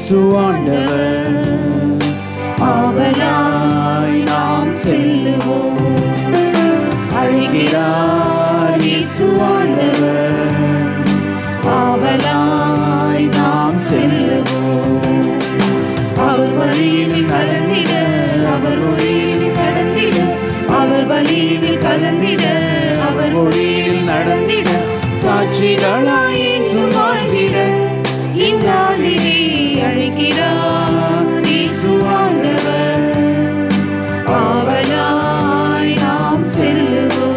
இயேசு ஆண்டவர் ஆவலாய் நாம் செல்லுவோம் அழைக்கிறார் இயேசு ஆண்டவர் ஆவலாய் நாம் செல்லுவோம் அவர் வழியில் கலந்திட அவர் ஒளியில் நடந்திட அவர் வழியில் கலந்திட அவர் ஒளியில் நடந்திட சாட்சிகளாய் என்று வாழ்ந்திட இந்நாளிலே அழைக்கிறார் இயேசு ஆண்டவர் ஆவலாய் நாம் செல்லுவோம்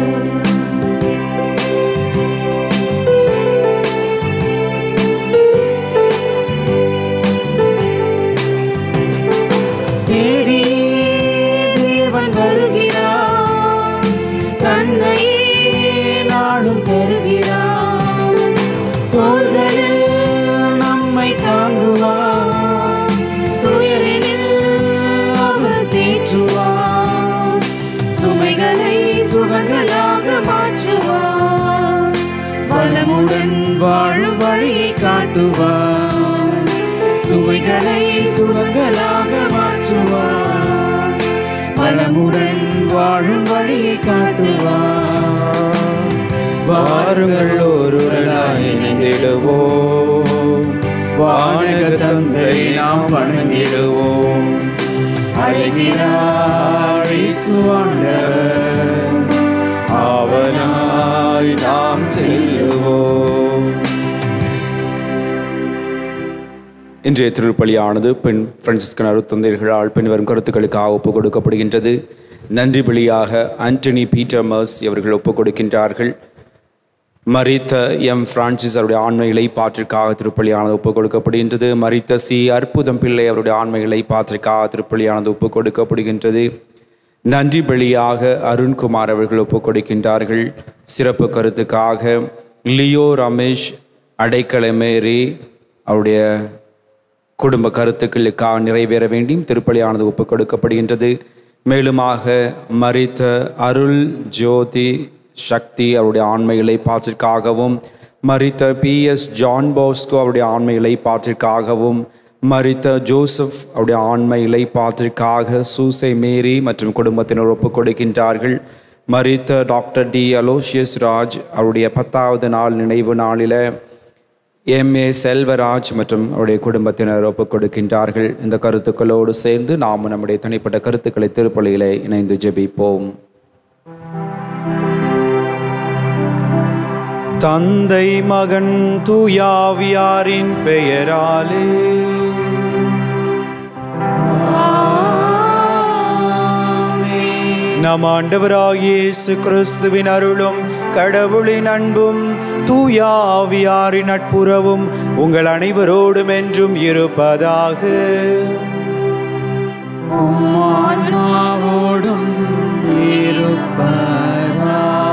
தேடி தேவன் வருகிறார் தன்னையே நாளும் பெறுகிறார் தோள்களில் நம்மை தாங்குவார் துயரினில் அவர் தேற்றுவார் சுமைகளை சுகங்களாக மாற்றுவார் வளமுடன் வாழும் வழியை காட்டுவார் சுமைகளை சுகங்களாக மாற்றுவார் வளமுடன் வாழும் வழியை காட்டுவார் வாருங்கள் ஒருவராய் இணைந்திடுவோம் வானக தந்தை நாம் வணங்கிடுவோம் அழைகிறார் இயேசு ஆண்டவர் ஆவனாய் நாம் செல்லுவோம் இன்றைய திருப்பலியானது பெண் பிரான்சிஸ்கன் அருத்தந்தையர்களால் பின்வரும் கருத்துக்களுக்காக ஒப்புக் கொடுக்கப்படுகின்றது நன்றி பலியாக ஆண்டனி பீட்டர் மர்ஸ் அவர்கள் ஒப்புக் கொடுக்கின்றார்கள் மரித்த எம் பிரான்சிஸ் அவருடைய ஆண்மை இலைப்பாற்றிற்காக திருப்பலியானது ஒப்புக் கொடுக்கப்படுகின்றது மரித்த சி அற்புதம் பிள்ளை அவருடைய ஆண்மை இலைப்பாற்றிற்காக திருப்பலியானது ஒப்புக் கொடுக்கப்படுகின்றது நன்றி பலியாக அருண்குமார் அவர்கள் ஒப்புக் கொடுக்கின்றார்கள் சிறப்பு கருத்துக்காக லியோ ரமேஷ் அடைக்கலமேரி அவருடைய குடும்ப கருத்துக்களுக்காக நிறைவேற வேண்டியும் திருப்பலியானது ஒப்புக் கொடுக்கப்படுகின்றது மேலுமாக மரித்த அருள் ஜோதி சக்தி அவருடைய ஆண்மை இலைப்பாற்றிற்காகவும் மரித்த பி எஸ் ஜான் போஸ்கோ அவருடைய ஆண்மை இலைப்பாற்றிற்காகவும் மரித்த ஜோசப் அவருடைய ஆண்மை இலைப்பாற்றிற்காக சூசை மேரி மற்றும் குடும்பத்தினர் ஒப்புக் கொடுக்கின்றார்கள் மரித்த டாக்டர் டி அலோசியஸ் ராஜ் அவருடைய பத்தாவது நாள் நினைவு நாளில் எம்ஏ செல்வராஜ் மற்றும் அவருடைய குடும்பத்தினர் ஒப்புக் கொடுக்கின்றார்கள் இந்த கருத்துக்களோடு சேர்ந்து நாம் நம்முடைய தனிப்பட்ட கருத்துக்களை திருப்பலியிலே இணைந்து ஜெபிப்போம் தந்தை மகன் தூயாவியாரின் பெயராலே நம் ஆண்டவராகிய இயேசு கிறிஸ்துவின் அருளும் கடவுளின் அன்பும் தூயாவியாரின் நட்புறவும் உங்கள் அனைவரோடும் என்றும் இருப்பதாக உம் ஆன்மாவோடும் இருப்பதாக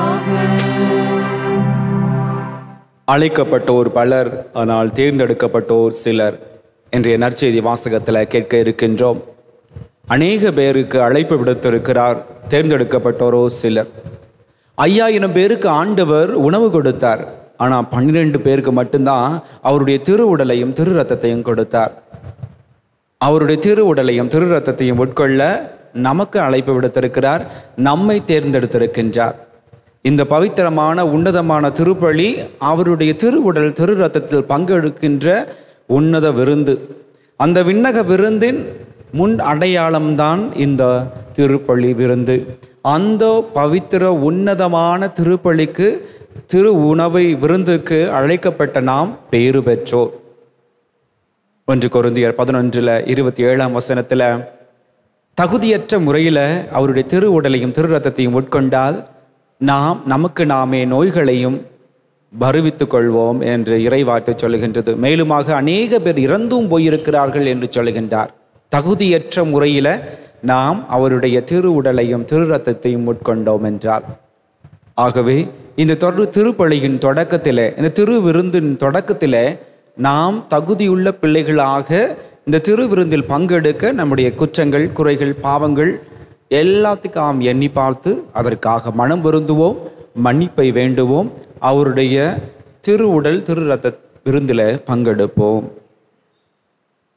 அழைக்கப்பட்டோர் பலர் ஆனால் தேர்ந்தெடுக்கப்பட்டோர் சிலர் இன்றைய நற்செய்தி வாசகத்தில் கேட்க இருக்கின்றோம் அநேக பேருக்கு அழைப்பு விடுத்திருக்கிறார் தேர்ந்தெடுக்கப்பட்டோரோ சிலர் ஐயாயிரம் பேருக்கு ஆண்டவர் உணவு கொடுத்தார் ஆனால் பன்னிரெண்டு பேருக்கு மட்டும்தான் அவருடைய திரு உடலையும் திரு ரத்தத்தையும் கொடுத்தார் அவருடைய திரு உடலையும் திரு ரத்தத்தையும் உட்கொள்ள நமக்கு அழைப்பு விடுத்திருக்கிறார் நம்மை தேர்ந்தெடுத்திருக்கின்றார் இந்த பவித்திரமான உன்னதமான திருப்பலி அவருடைய திரு உடல் திரு ரத்தத்தில் பங்கெடுக்கின்ற உன்னத விருந்து அந்த விண்ணக விருந்தின் முன் அடையாளம்தான் இந்த திருப்பலி விருந்து அந்த பவித்திர உன்னதமான திருப்பலிக்கு திரு உணவை விருந்துக்கு அழைக்கப்பட்ட நாம் பேறு பெற்றோர் ஒன்று கொருந்தியர் பதினொன்றில் இருபத்தி ஏழாம் வசனத்தில் தகுதியற்ற முறையில் அவருடைய திரு உடலையும் திரு ரத்தத்தையும் உட்கொண்டால் நாம் நமக்கு நாமே நோய்களையும் வருவித்துக் கொள்வோம் என்று இறைவாட்டு சொல்லுகின்றது மேலுமாக அநேக பேர் இறந்தும் போயிருக்கிறார்கள் என்று சொல்லுகின்றார் தகுதியற்ற முறையில் நாம் அவருடைய திரு உடலையும் திரு ரத்தத்தையும் உட்கொண்டோம் என்றால் ஆகவே இந்த தொடர் திருப்பலியின் தொடக்கத்தில் இந்த திரு விருந்தின் தொடக்கத்தில் நாம் தகுதியுள்ள பிள்ளைகளாக இந்த திரு விருந்தில் பங்கெடுக்க நம்முடைய குற்றங்கள் குறைகள் பாவங்கள் எல்லாத்துக்கும் நாம் எண்ணி பார்த்து அதற்காக மனம் வருந்துவோம் மன்னிப்பை வேண்டுவோம் அவருடைய திரு உடல் திரு ரத்த விருந்தில் பங்கெடுப்போம்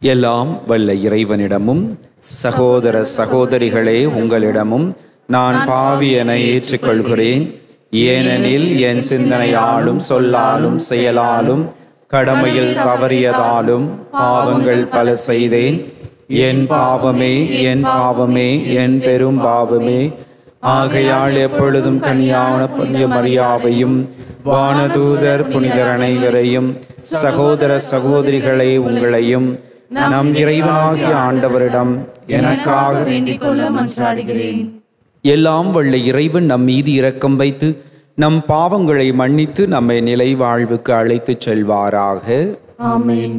எல்லாம் வல்ல இறைவனிடமும் சகோதர சகோதரிகளே உங்களிடமும் நான் பாவி என ஏற்றுக்கொள்கிறேன் ஏனெனில் என் சிந்தனையாலும் சொல்லாலும் செயலாலும் கடமையில் தவறியதாலும் பாவங்கள் பல செய்தேன் என் பாவமே என் பாவமே என் பெரும் பாவமே ஆகையால் எப்பொழுதும் கனியான புனித மரியாவையும் வானதூதர் புனிதர் அனைவரையும் சகோதர சகோதரிகளே உங்களையும் நம் இறைவனாகிய ஆண்டவரிடம் எனக்காக வேண்டிக் கொள்ள மன்றாடுகிறேன் எல்லாம் வல்ல இறைவன் நம் மீது இரக்கம் வைத்து நம் பாவங்களை மன்னித்து நம்மை நிலை வாழ்வுக்கு அழைத்துச் செல்வாராக ஆமென்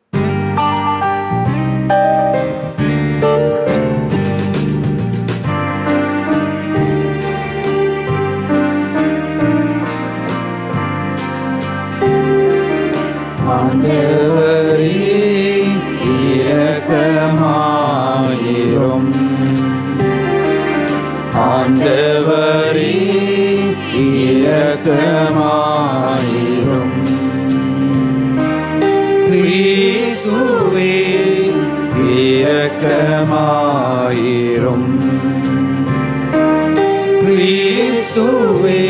ஆண்டவரே இரக்கமாயிரும் ஆண்டவரே இரக்கமாயிரும் கிறிஸ்துவே இரக்கமாயிரும் கிறிஸ்துவே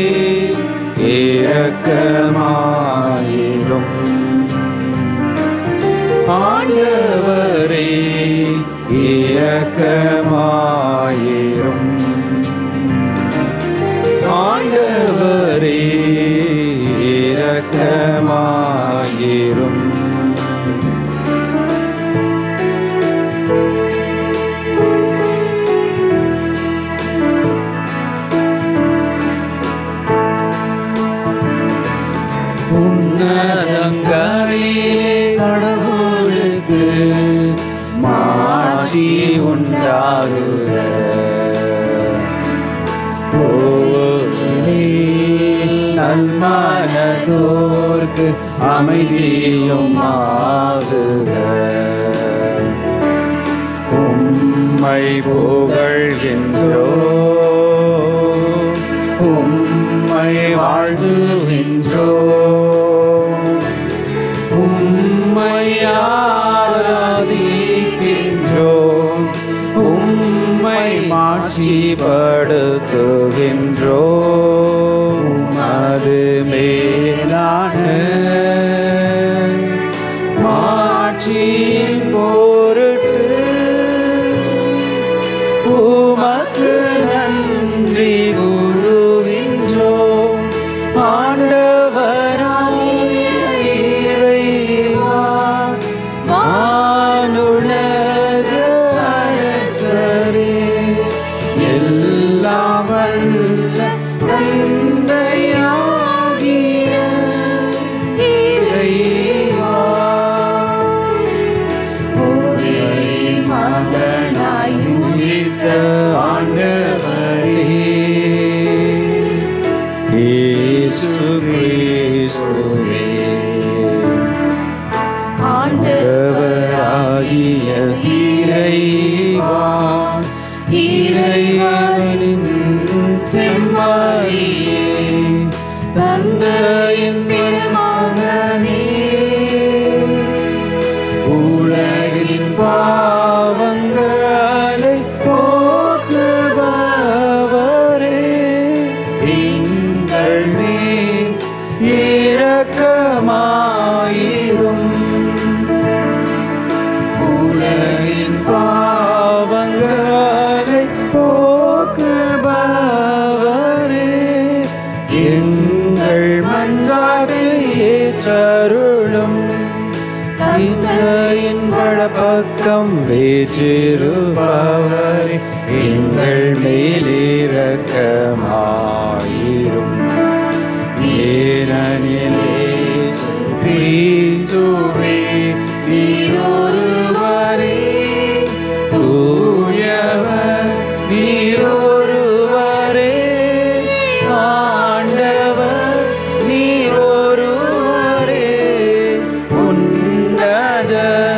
இரக்கமாயிரும் ஆண்டவரே இரக்கமாயிரும் ஆண்டவரே இரக்கமாயிரும் உன்னதங்களிலே கடவுளுக்கு மாட்சி உண்டாகுக ஓரிலே நல்மனதோர்க்கு அமைதியும் ஆகுக உம்மை புகழ்கின்றோ உம்மை வாழ்த்துகின்றோ உம்மை ஆராதிக்கின்றோ உம்மை மாட்சிப்படுத்துகின்றோ அது மேலான மாட்சியின் பொருட்டு உமக்கு நன்றி கூறுகின்றோ ஆண்டவராகிய இறைவா வானுலக அரசரே எல்லாம் வல்ல தந்தையாகிய இறைவா ஒரே மகனாய் உயிர்த்த ஆண்டவரே இயேசு கிறிஸ்துவே ஆண்டவராகிய இறைவா இறைவனின் செம்மறியே தந்தையின் திருமகனே உலகின் பாவங்களை போக்குபவரே எங்கள் மேல் இரக்கமாயிரும் உலகின் பாவங்களை போக்குபவரே எங்கள் மன்றாற்றை ஏற்றருளும் தந்தையின் வலப்பக்கம் வேற்றிருப்பவரே எங்கள் மேலிரக்கமாயிரும் ஏனெனிலே கிறிஸ்துவே நீரொருவரே தூயவர் நீரொருவரே ஆண்டவர் நீரொருவரே உன்னத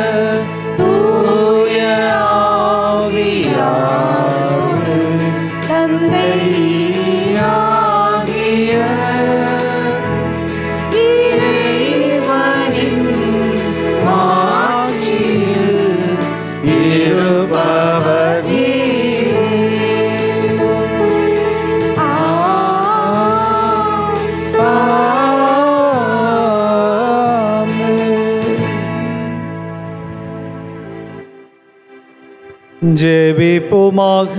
தூய ஆவியார் தந்தை ஜெபிப்போமாக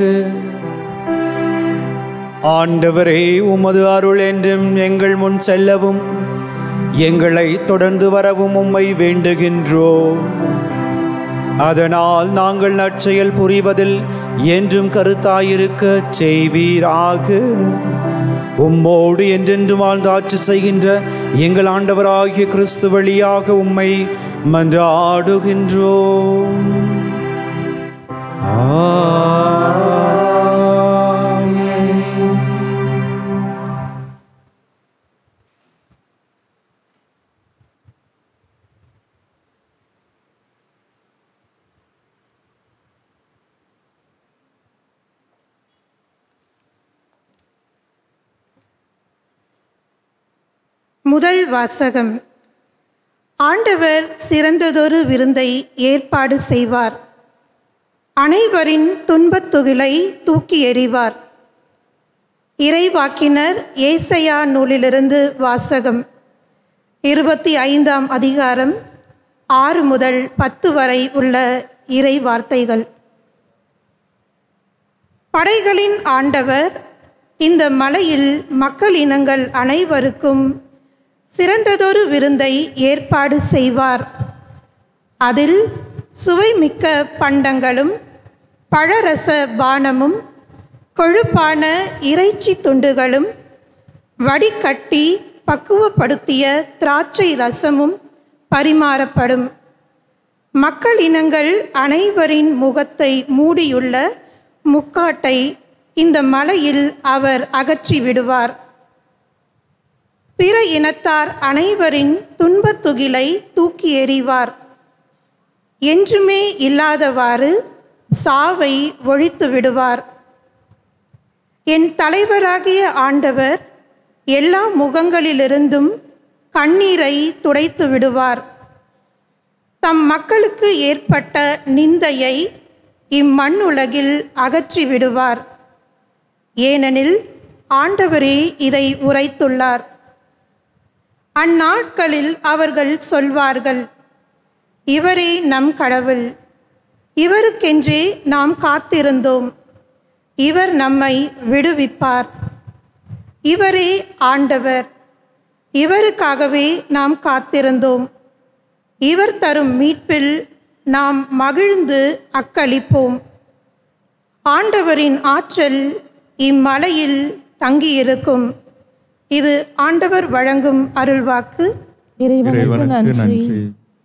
ஆண்டவரே உமது அருள் என்றும் எங்கள் முன் செல்லவும் எங்களை தொடர்ந்து வரவும் உம்மை வேண்டுகின்றோம் அதனால் நாங்கள் நற்செயல் புரிவதில் என்றும் கருத்தாயிருக்க செய்வீராக உம்மோடு என்றென்று வாழ்ந்து ஆட்சி செய்கின்ற எங்கள் ஆண்டவராகிய கிறிஸ்து வழியாக உம்மை மன்றாடுகின்றோம் ஆமென். முதல் வாசகம் ஆண்டவர் சிறந்ததொரு விருந்தை ஏற்பாடு செய்வார் அனைவரின் துன்பத் துகிலை தூக்கி எறிவார் இறைவாக்கினர் ஏசையா நூலிலிருந்து வாசகம் இருபத்தி ஐந்தாம் அதிகாரம் ஆறு முதல் பத்து வரை உள்ள இறை வார்த்தைகள் படைகளின் ஆண்டவர் இந்த மலையில் மக்கள் இனங்கள் அனைவருக்கும் சிறந்ததொரு விருந்தை ஏற்பாடு செய்வார் அதில் சுவைமிக்க பண்டங்களும் பழரச பானமும் கொழுப்பான இறைச்சி துண்டுகளும் வடிகட்டி பக்குவப்படுத்திய திராட்சை ரசமும் பரிமாறப்படும் மக்கள் இனங்கள் அனைவரின் முகத்தை மூடியுள்ள முக்காட்டை இந்த மலையில் அவர் அகற்றி விடுவார் பிற இனத்தார் அனைவரின் துன்பத் துகிலை தூக்கி எறிவார் என்றுமே இல்லாதவாறு சாவை ஒழித்து விடுவார் என் தலைவராகிய ஆண்டவர் எல்லா முகங்களிலிருந்தும் கண்ணீரை துடைத்து விடுவார் தம் மக்களுக்கு ஏற்பட்ட நிந்தையை இம்மண்ணுலகில் அகற்றி விடுவார் ஏனெனில் ஆண்டவரே இதை உரைத்துள்ளார் அந்நாட்களில் அவர்கள் சொல்வார்கள் இவரே நம் கடவுள் இவருக்கென்றே நாம் காத்திருந்தோம் இவர் நம்மை விடுவிப்பார் இவரே ஆண்டவர் இவருக்காகவே நாம் காத்திருந்தோம் இவர் தரும் மீட்பில் நாம் மகிழ்ந்து அக்களிப்போம் ஆண்டவரின் ஆற்றல் இம்மலையில் தங்கியிருக்கும் இது ஆண்டவர் வழங்கும் அருள்வாக்கு இறைவனுக்கு இறைவனுக்கு நன்றி நன்றி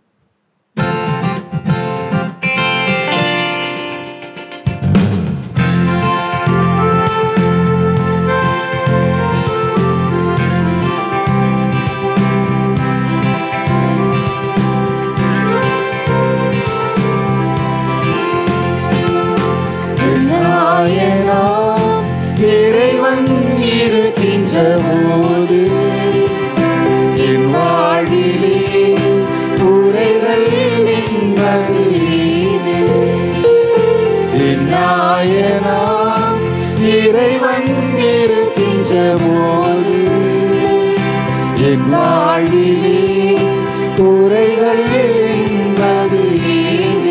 நாயனாம் இறைவன் இருக்கின்ற போது என் வாழ்விலே குறைகள் நின்பது ஏது? என் நாயனாம் இறைவன் இருக்கின்ற போது என் வாழ்விலே குறைகள் என்பது ஏது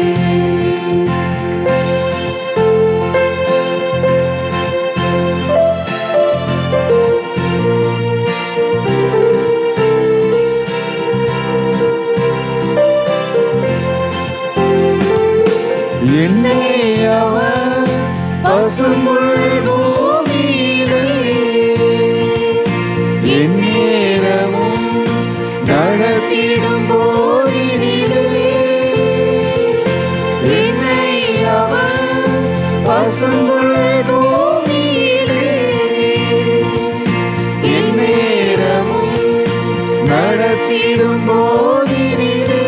என்னே அவர் பசும்புல் பூமியிலே எந்நேரமும் நடத்திடும் போதினிலே என்னை அவர் பசும்புல் பூமியிலே எந்நேரமும் நடத்திடும் போதினிலே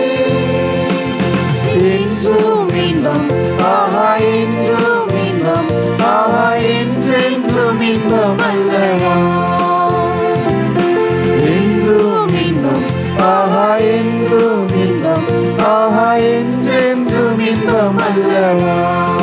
என்றும் இன்பம் ஆஹா என்றும் இன்பம் ஆஹா என்றென்றும் இன்பம் அல்லவா என்றும் இன்பம் ஆஹா என்றும் இன்பம் ஆஹா என்றென்றும் இன்பம் அல்லவா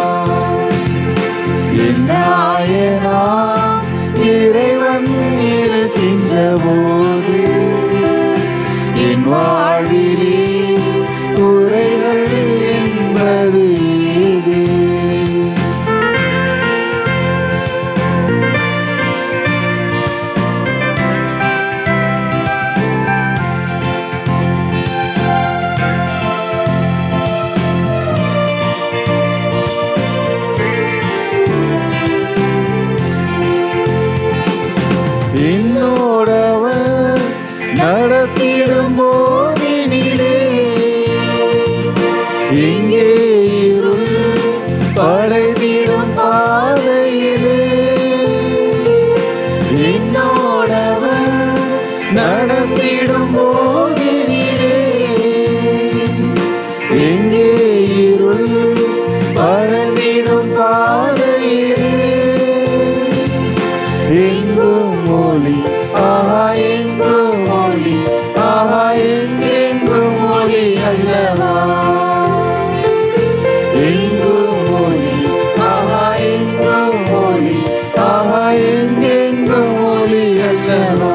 என்னாயனா இறைவன் இருக்கின்ற போது என் வாழ்விலே குறைகள் என்பது ஏது எங்கே இருள் பறந்திடும் பாதையிலே எங்கும் ஒளி ஆஹா எங்கும் ஒளி ஆஹா எங்கெங்கும் ஒளி அல்லவா எங்கும் ஒளி ஆஹா எங்கும் ஒளி ஆஹா எங்கெங்கும் ஒளி அல்லவா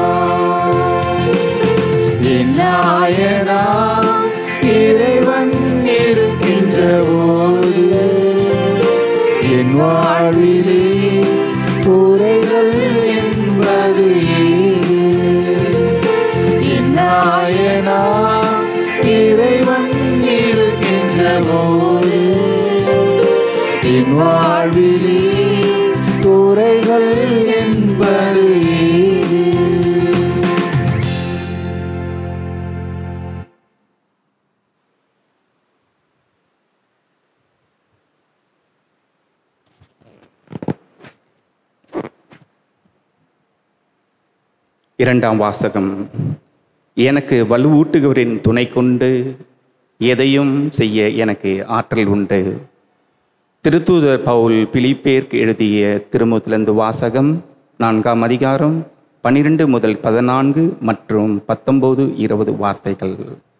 என்னாயனா இறைவன் இருக்கின்ற போது என் வாழ்விலே குறைகள் என்பது ஏது என்னாயனா இறைவன் இருக்கின்ற போது என் வாழ்விலே குறைகள் என்பது ஏது இரண்டாம் வாசகம் எனக்கு வலுவூட்டுகிறவரின் துணை கொண்டு எதையும் செய்ய எனக்கு ஆற்றல் உண்டு திருத்தூதர் பவுல் பிலிப்பேர்க்கு எழுதிய திருமுத்திலிருந்து வாசகம் நான்காம் அதிகாரம் பன்னிரெண்டு முதல் பதினான்கு மற்றும் பத்தொன்பது இருபது வார்த்தைகள்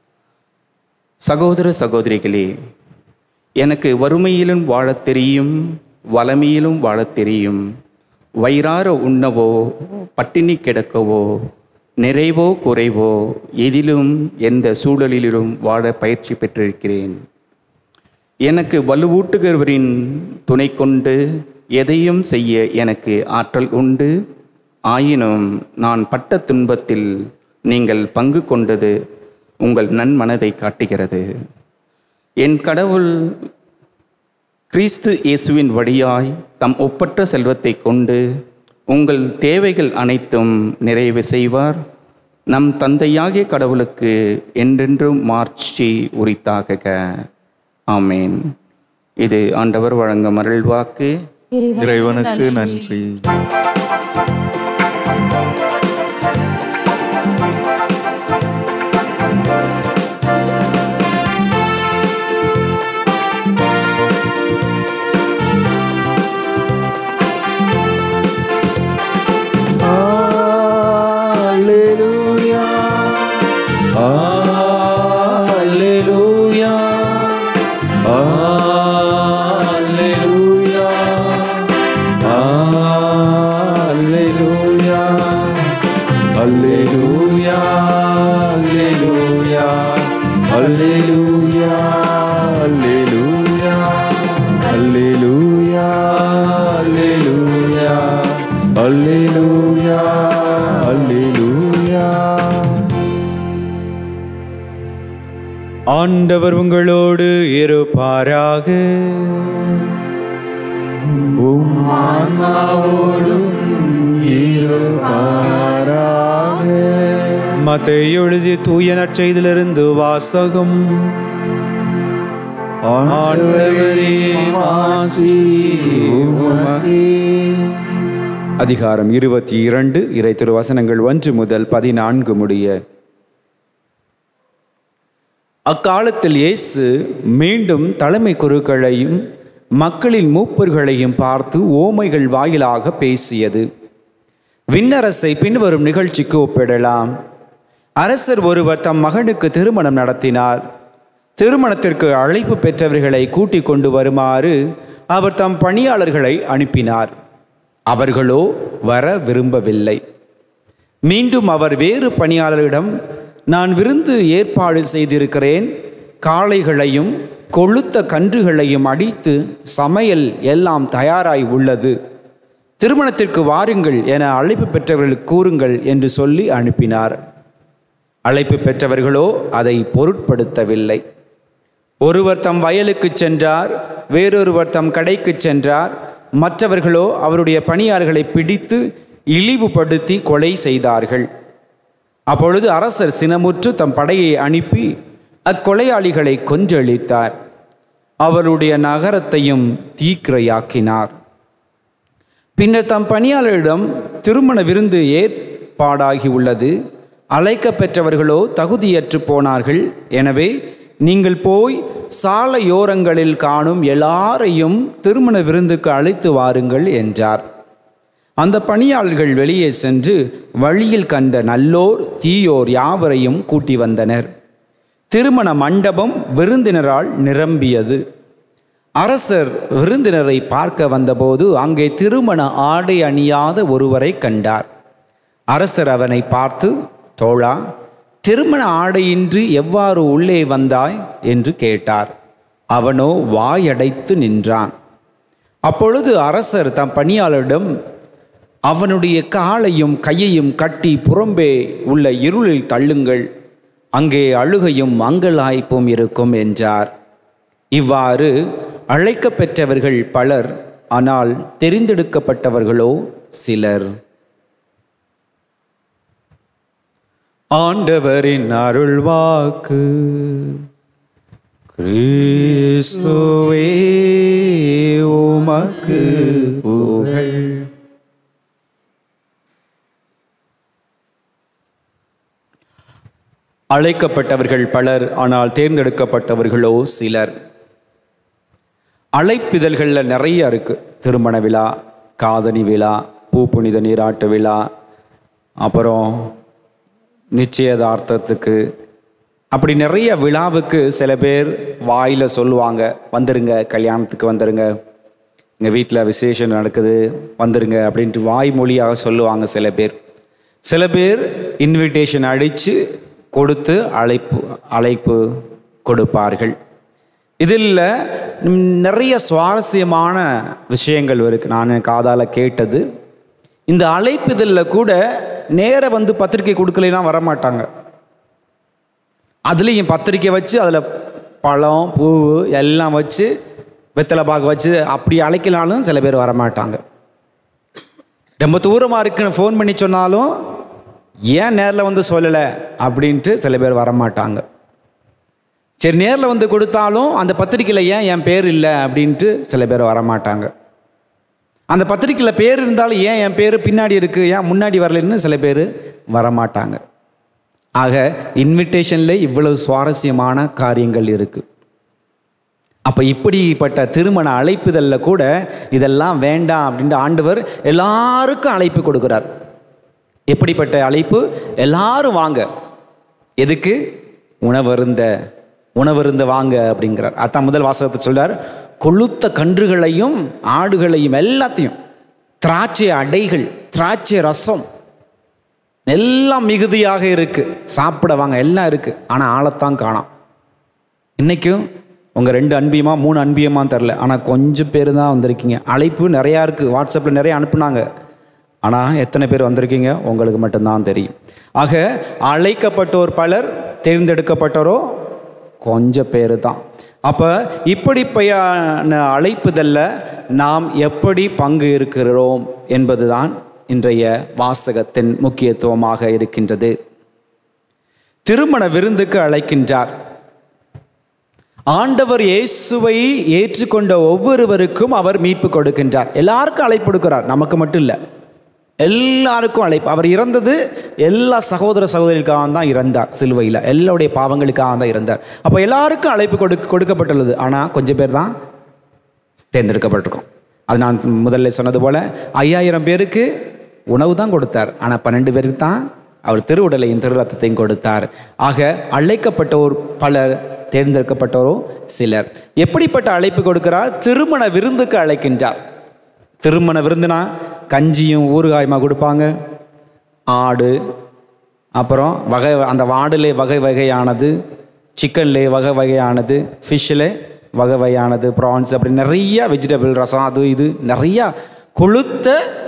சகோதர சகோதரிகளே எனக்கு வறுமையிலும் வாழத் தெரியும் வளமையிலும் வாழத் தெரியும் வயிறார உண்ணவோ பட்டினி கிடக்கவோ நிறைவோ குறைவோ எதிலும் எந்த சூழலிலும் வாழ பயிற்சி பெற்றிருக்கிறேன் எனக்கு வலுவூட்டுகிறவரின் துணை கொண்டு எதையும் செய்ய எனக்கு ஆற்றல் உண்டு ஆயினும் நான் பட்ட துன்பத்தில் நீங்கள் பங்கு கொண்டது உங்கள் நன்மனதை காட்டுகிறது என் கடவுள் கிறிஸ்து இயேசுவின் வழியாய் தம் ஒப்பற்ற செல்வத்தை கொண்டு உங்கள் தேவைகள் அனைத்தும் நிறைவு செய்வார் நம் தந்தையாகிய கடவுளுக்கு என்றென்றும் மார்ச்சி உரித்தாக ஆமேன் இது ஆண்டவர் வழங்கும் அருள்வாக்கு இறைவனுக்கு நன்றி Alleluia. Alleluia. Alleluia. Alleluia. Alleluia. Alleluia. Alleluia. Alleluia. Alleluia. Alleluia. Alleluia. Alleluia. ஆண்டவர் உங்களோடு இருப்பாராக உம் ஆன்மாவோடும் இருப்பாராக மத்தேயு எழுதிய தூய நற்செய்திலிருந்து வாசகம் ஆண்டவரே மாசி உமக்கே அதிகாரம் இருபத்தி இரண்டு இறை திருவசனங்கள் ஒன்று முதல் பதினான்கு முடிய அக்காலத்தில் இயேசு மீண்டும் தலைமை குருக்களையும் மக்களின் மூப்பர்களையும் பார்த்து ஓமைகள் வாயிலாக பேசியது விண்ணரசை பின்வரும் நிகழ்ச்சிக்கு ஒப்பிடலாம் அரசர் ஒருவர் தம் மகனுக்கு திருமணம் நடத்தினார் திருமணத்திற்கு அழைப்பு பெற்றவர்களை கூட்டிக் கொண்டு வருமாறு அவர் தம் பணியாளர்களை அனுப்பினார் அவர்களோ வர விரும்பவில்லை மீண்டும் அவர் வேறு பணியாளரிடம் நான் விருந்து ஏற்பாடு செய்திருக்கிறேன் காளைகளையும் கொழுத்த கன்றுகளையும் அடித்து சமையல் எல்லாம் தயாராய் உள்ளது திருமணத்திற்கு வாருங்கள் என அழைப்பு பெற்றவர்களுக்கு கூறுங்கள் என்று சொல்லி அனுப்பினார் அழைப்பு பெற்றவர்களோ அதை பொருட்படுத்தவில்லை ஒருவர் தம் வயலுக்கு சென்றார் வேறொருவர் தம் கடைக்கு சென்றார் மற்றவர்களோ அவருடைய பணியாளர்களை பிடித்து இழிவுபடுத்தி கொலை செய்தார்கள் அப்பொழுது அரசர் சினமுற்று தம் படையை அனுப்பி அக்கொலையாளிகளை கொன்றளித்தார் அவருடைய நகரத்தையும் தீக்கிரையாக்கினார் பின்னர் தம் பணியாளரிடம் திருமண விருந்து ஏற்பாடாகி உள்ளது அழைக்க பெற்றவர்களோ தகுதியற்று போனார்கள் எனவே நீங்கள் போய் சாலையோரங்களில் காணும் எல்லாரையும் திருமண விருந்துக்கு அழைத்து வாருங்கள் என்றார் அந்த பணியாளர்கள் வெளியே சென்று வழியில் கண்ட நல்லோர் தீயோர் யாவரையும் கூட்டி வந்தனர் திருமண மண்டபம் விருந்தினரால் நிரம்பியது அரசர் விருந்தினரை பார்க்க வந்தபோது அங்கே திருமண ஆடை அணியாத ஒருவரை கண்டார் அரசர் அவனை பார்த்து தோழா திருமண ஆடையின்றி எவ்வாறு உள்ளே வந்தாய் என்று கேட்டார் அவனோ வாயடைத்து நின்றான் அப்பொழுது அரசர் தம் பணியாளரிடம் அவனுடைய காலையும் கையையும் கட்டி புறம்பே உள்ள இருளில் தள்ளுங்கள் அங்கே அழுகையும் மங்களாய்ப்பும் இருக்கும் என்றார் இவ்வாறு அழைக்கப் பெற்றவர்கள் பலர் ஆனால் தெரிந்தெடுக்கப்பட்டவர்களோ சிலர் ஆண்டவரின் அருள் வாக்கு கிறிஸ்துவே உமக்கு புகழ் அழைக்கப்பட்டவர்கள் பலர் ஆனால் தேர்ந்தெடுக்கப்பட்டவர்களோ சிலர் அழைப்பிதழ்களில் நிறைய இருக்குது திருமண விழா காதணி விழா பூப்புனித நீராட்டு விழா அப்புறம் நிச்சயதார்த்தத்துக்கு அப்படி நிறைய விழாவுக்கு சில பேர் வாயில் சொல்லுவாங்க வந்துருங்க கல்யாணத்துக்கு வந்துருங்க எங்கள் வீட்டில் விசேஷம் நடக்குது வந்துருங்க அப்படின்ட்டு வாய்மொழியாக சொல்லுவாங்க சில பேர் சில பேர் இன்விடேஷன் அடித்து கொடுத்து அழைப்பு அழைப்பு கொடுப்பார்கள் இதில் ம், நிறைய சுவாரஸ்யமான விஷயங்கள் இருக்குது நான் காதால் கேட்டது இந்த அழைப்பிதழில் கூட நேர வந்து பத்திரிக்கை கொடுக்கலைன்னா வரமாட்டாங்க அதுலேயும் பத்திரிக்கை வச்சு அதில் பழம் பூ எல்லாம் வச்சு வெத்தலை பாக்கு வச்சு அப்படி அழைக்கலாலும் சில பேர் வரமாட்டாங்க ரொம்ப தூரமாக இருக்குன்னு ஃபோன் பண்ணி சொன்னாலும் ஏன் நேரில் வந்து சொல்லலை அப்படின்ட்டு சில பேர் வரமாட்டாங்க சரி நேரில் வந்து கொடுத்தாலும் அந்த பத்திரிக்கையில் ஏன் என் பேர் இல்லை அப்படின்ட்டு சில பேர் வரமாட்டாங்க அந்த பத்திரிக்கையில் பேர் இருந்தாலும் ஏன் என் பேர் பின்னாடி இருக்குது ஏன் முன்னாடி வரலன்னு சில பேர் வரமாட்டாங்க ஆக இன்விடேஷனில் இவ்வளவு சுவாரஸ்யமான காரியங்கள் இருக்குது அப்போ இப்படிப்பட்ட திருமண அழைப்புதலில் கூட இதெல்லாம் வேண்டாம் அப்படின்ட்டு ஆண்டவர் எல்லாருக்கும் அழைப்பு கொடுக்குறார் எப்படிப்பட்ட அழைப்பு எல்லாரும் வாங்க எதுக்கு உணவருந்த உணவருந்த வாங்க அப்படிங்கிறார் அதான் முதல் வாசகத்தை சொல்றார் கொளுத்த கன்றுகளையும் ஆடுகளையும் எல்லாத்தையும் திராட்சை அடைகள் திராட்சை ரசம் எல்லாம் மிகுதியாக இருக்கு சாப்பிட வாங்க எல்லாம் இருக்கு ஆனால் ஆளைத்தான் காணோம் இன்னைக்கும் உங்கள் ரெண்டு அன்பியமா மூணு அன்பியமா தெரில ஆனால் கொஞ்சம் பேர் தான் வந்திருக்கீங்க அழைப்பு நிறையா இருக்குது வாட்ஸ்அப்பில் நிறைய அனுப்புனாங்க ஆனால் எத்தனை பேர் வந்திருக்கீங்க உங்களுக்கு மட்டும்தான் தெரியும் ஆக அழைக்கப்பட்டோர் பலர் தேர்ந்தெடுக்கப்பட்டோரோ கொஞ்சம் பேர் தான் அப்போ இப்படிப்பையான அழைப்புதல்ல நாம் எப்படி பங்கு இருக்கிறோம் என்பதுதான் இன்றைய வாசகத்தின் முக்கியத்துவமாக இருக்கின்றது திருமண விருந்துக்கு அழைக்கின்றார் ஆண்டவர் இயேசுவை ஏற்றுக்கொண்ட ஒவ்வொருவருக்கும் அவர் மீட்பு கொடுக்கின்றார் எல்லாருக்கும் அழைப்பு கொடுக்கிறார் நமக்கு மட்டும் இல்லை எல்லாருக்கும் அழைப்பு அவர் இறந்தது எல்லா சகோதர சகோதரிகளுக்காக தான் இறந்தார் சிலுவையில் எல்லாருடைய பாவங்களுக்காக தான் இறந்தார் அப்போ எல்லாருக்கும் அழைப்பு கொடு கொடுக்கப்பட்டுள்ளது ஆனால் கொஞ்சம் பேர் தான் தேர்ந்தெடுக்கப்பட்டிருக்கோம் அது நான் முதல்ல சொன்னது போல ஐயாயிரம் பேருக்கு உணவு தான் கொடுத்தார் ஆனால் பன்னெண்டு பேருக்கு தான் அவர் திருவுடலையும் திரு ரத்தத்தையும் கொடுத்தார் ஆக அழைக்கப்பட்டோர் பலர் தேர்ந்தெடுக்கப்பட்டோரோ சிலர் எப்படிப்பட்ட அழைப்பு கொடுக்கிறார் திருமண விருந்துக்கு அழைக்கின்றார் திருமண விருந்துனா கஞ்சியும் ஊறுகாயுமா கொடுப்பாங்க ஆடு அப்புறம் வகை அந்த வாடிலே வகை வகையானது சிக்கன்லே வகை வகையானது ஃபிஷ்ஷில் வகை வகையானது ப்ரான்ஸ் அப்படி நிறைய வெஜிடபிள் ரசம் அது இது நிறையா கொளுத்த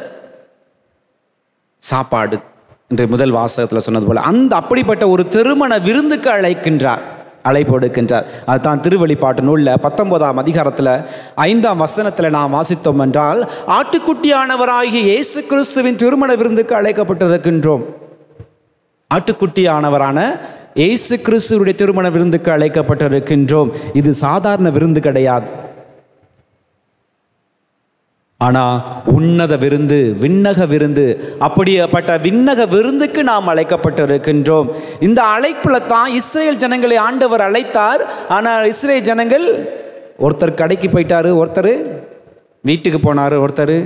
சாப்பாடு என்று முதல் வாசகத்தில் சொன்னது போல அந்த அப்படிப்பட்ட ஒரு திருமண விருந்துக்கு அழைக்கின்றார் அழைப்பு கொடுக்கின்றார் அதுதான் திருவெளிப்பாட்டு நூலில் பத்தொன்பதாம் அதிகாரத்தில் ஐந்தாம் வசனத்தில் நாம் வாசித்தோம் என்றால் ஆட்டுக்குட்டியானவராகிய இயேசு கிறிஸ்துவின் திருமண விருந்துக்கு அழைக்கப்பட்டிருக்கின்றோம் ஆட்டுக்குட்டியானவரான இயேசு கிறிஸ்துவுடைய திருமண விருந்துக்கு அழைக்கப்பட்டிருக்கின்றோம் இது சாதாரண விருந்து கிடையாது ஆனா உன்னத விருந்து விண்ணக விருந்து அப்படிப்பட்ட விண்ணக விருந்துக்கு நாம் அழைக்கப்பட்டிருக்கின்றோம் இந்த அழைப்புல தான் இஸ்ரேல் ஜனங்களை ஆண்டவர் அழைத்தார் ஆனால் இஸ்ரேல் ஜனங்கள் ஒருத்தர் கடைக்கு போயிட்டாரு ஒருத்தர் வீட்டுக்கு போனார் ஒருத்தர்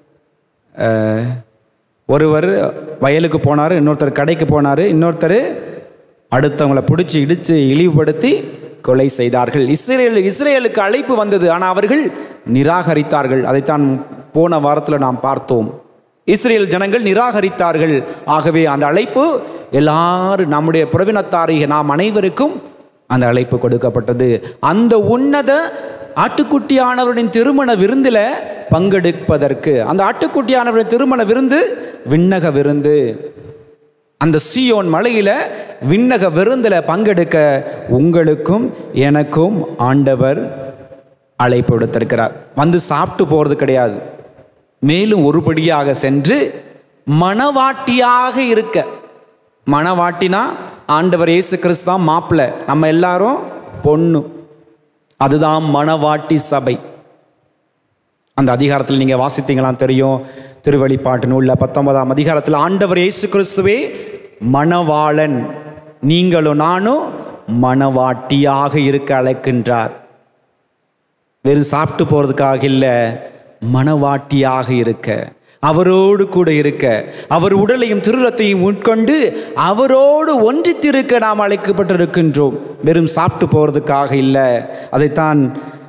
அஹ், ஒருவர் வயலுக்கு போனார் இன்னொருத்தர் கடைக்கு போனார் இன்னொருத்தர் அடுத்தவங்களை பிடிச்சி இடித்து இழிவுபடுத்தி கொலை செய்தார்கள் இஸ்ரேல் இஸ்ரேலுக்கு அழைப்பு வந்தது ஆனால் அவர்கள் நிராகரித்தார்கள் அதைத்தான் போன வாரத்தில் நாம் பார்த்தோம் இஸ்ரேல் ஜனங்கள் நிராகரித்தார்கள் ஆகவே அந்த அழைப்பு எல்லாரும் நம்முடைய புறவினத்தாரிக நாம் அனைவருக்கும் அந்த அழைப்பு கொடுக்கப்பட்டது அந்த உன்னத ஆட்டுக்குட்டியானவரின் திருமண விருந்தில் பங்கெடுப்பதற்கு அந்த ஆட்டுக்குட்டியானவரின் திருமண விருந்து விண்ணக விருந்து அந்த சியோன் மலையில விண்ணக விருந்தில் பங்கெடுக்க உங்களுக்கும் எனக்கும் ஆண்டவர் அழைப்பு விடுத்திருக்கிறார் வந்து சாப்பிட்டு போகிறது கிடையாது மேலும் ஒருபடியாக சென்று மணவாட்டியாக இருக்க மணவாட்டினா ஆண்டவர் இயேசு கிறிஸ்து தான் மாப்பிள்ளை நம்ம எல்லாரும் பொண்ணு அதுதான் மணவாட்டி சபை அந்த அதிகாரத்தில் நீங்கள் வாசித்தீங்களாம் தெரியும் திருவழிப்பாட்டு நூலில் பத்தொன்பதாம் அதிகாரத்தில் ஆண்டவர் இயேசு கிறிஸ்துவே மணவாளன் நீங்களும் நானும் மணவாட்டியாக இருக்க அழைக்கின்றார் வெறும் சாப்பிட்டு போகிறதுக்காக இல்லை மணவாட்டியாக இருக்க அவரோடு கூட இருக்க அவர் உடலையும் திருரத்தையும் உட்கொண்டு அவரோடு ஒன்றித்திருக்க நாம் அழைக்கப்பட்டிருக்கின்றோம் வெறும் சாப்பிட்டு போகிறதுக்காக இல்லை அதைத்தான்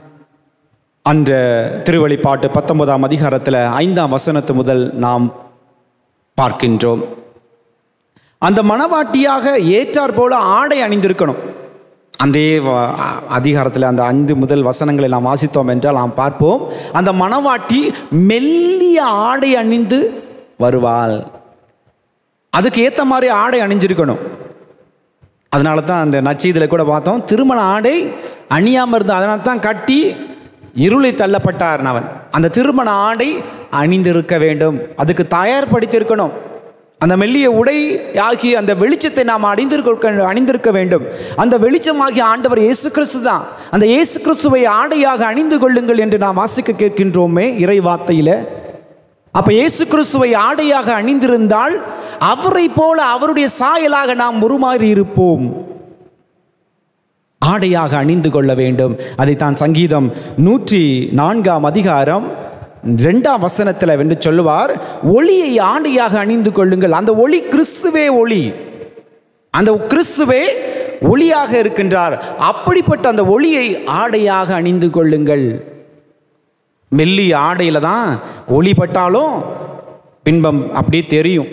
அந்த திருவழிப்பாட்டு பத்தொன்பதாம் அதிகாரத்தில் ஐந்தாம் வசனத்து முதல் நாம் பார்க்கின்றோம் அந்த மணவாட்டியாக ஏற்றார் போல ஆடை அணிந்திருக்கணும் அந்த அதிகாரத்தில் அந்த ஐந்து முதல் வசனங்களை நாம் வாசித்தோம் என்றால் நாம் பார்ப்போம் அந்த மணவாட்டி மெல்லிய ஆடை அணிந்து வருவாள் அதுக்கு ஏற்ற மாதிரி ஆடை அணிஞ்சிருக்கணும் அதனால தான் அந்த நச்சீதில் கூட பார்த்தோம் திருமண ஆடை அணியாமல் இருந்தால் அதனால தான் கட்டி இருளை தள்ளப்பட்டார் அவன் அந்த திருமண ஆடை அணிந்திருக்க வேண்டும் அதுக்கு தயார்படுத்தியிருக்கணும் அந்த மெல்லிய உடை ஆகிய அந்த வெளிச்சத்தை நாம் அணிந்திருக்க அணிந்திருக்க வேண்டும் அந்த வெளிச்சமாகிய ஆண்டவர் இயேசு கிறிஸ்து தான் அந்த இயேசு கிறிஸ்துவை ஆடையாக அணிந்து கொள்ளுங்கள் என்று நாம் வாசிக்க கேட்கின்றோமே இறை வார்த்தையில் அப்ப இயேசு கிறிஸ்துவை ஆடையாக அணிந்திருந்தால் அவரை போல அவருடைய சாயலாக நாம் உருமாறி இருப்போம் ஆடையாக அணிந்து கொள்ள வேண்டும் அதைத்தான் சங்கீதம் நூற்றி நான்காம் அதிகாரம் ரெண்டாம் வசனத்தில் வென்று சொல்லுவார் ஒளியை ஆடையாக அணிந்து கொள்ளுங்கள் அந்த ஒளி கிறிஸ்துவே ஒளி அந்த கிறிஸ்துவே ஒளியாக இருக்கின்றார் அப்படிப்பட்ட அந்த ஒளியை ஆடையாக அணிந்து கொள்ளுங்கள் மெல்லிய ஆடையில தான் ஒளி பட்டாலும் பின்பம் அப்படியே தெரியும்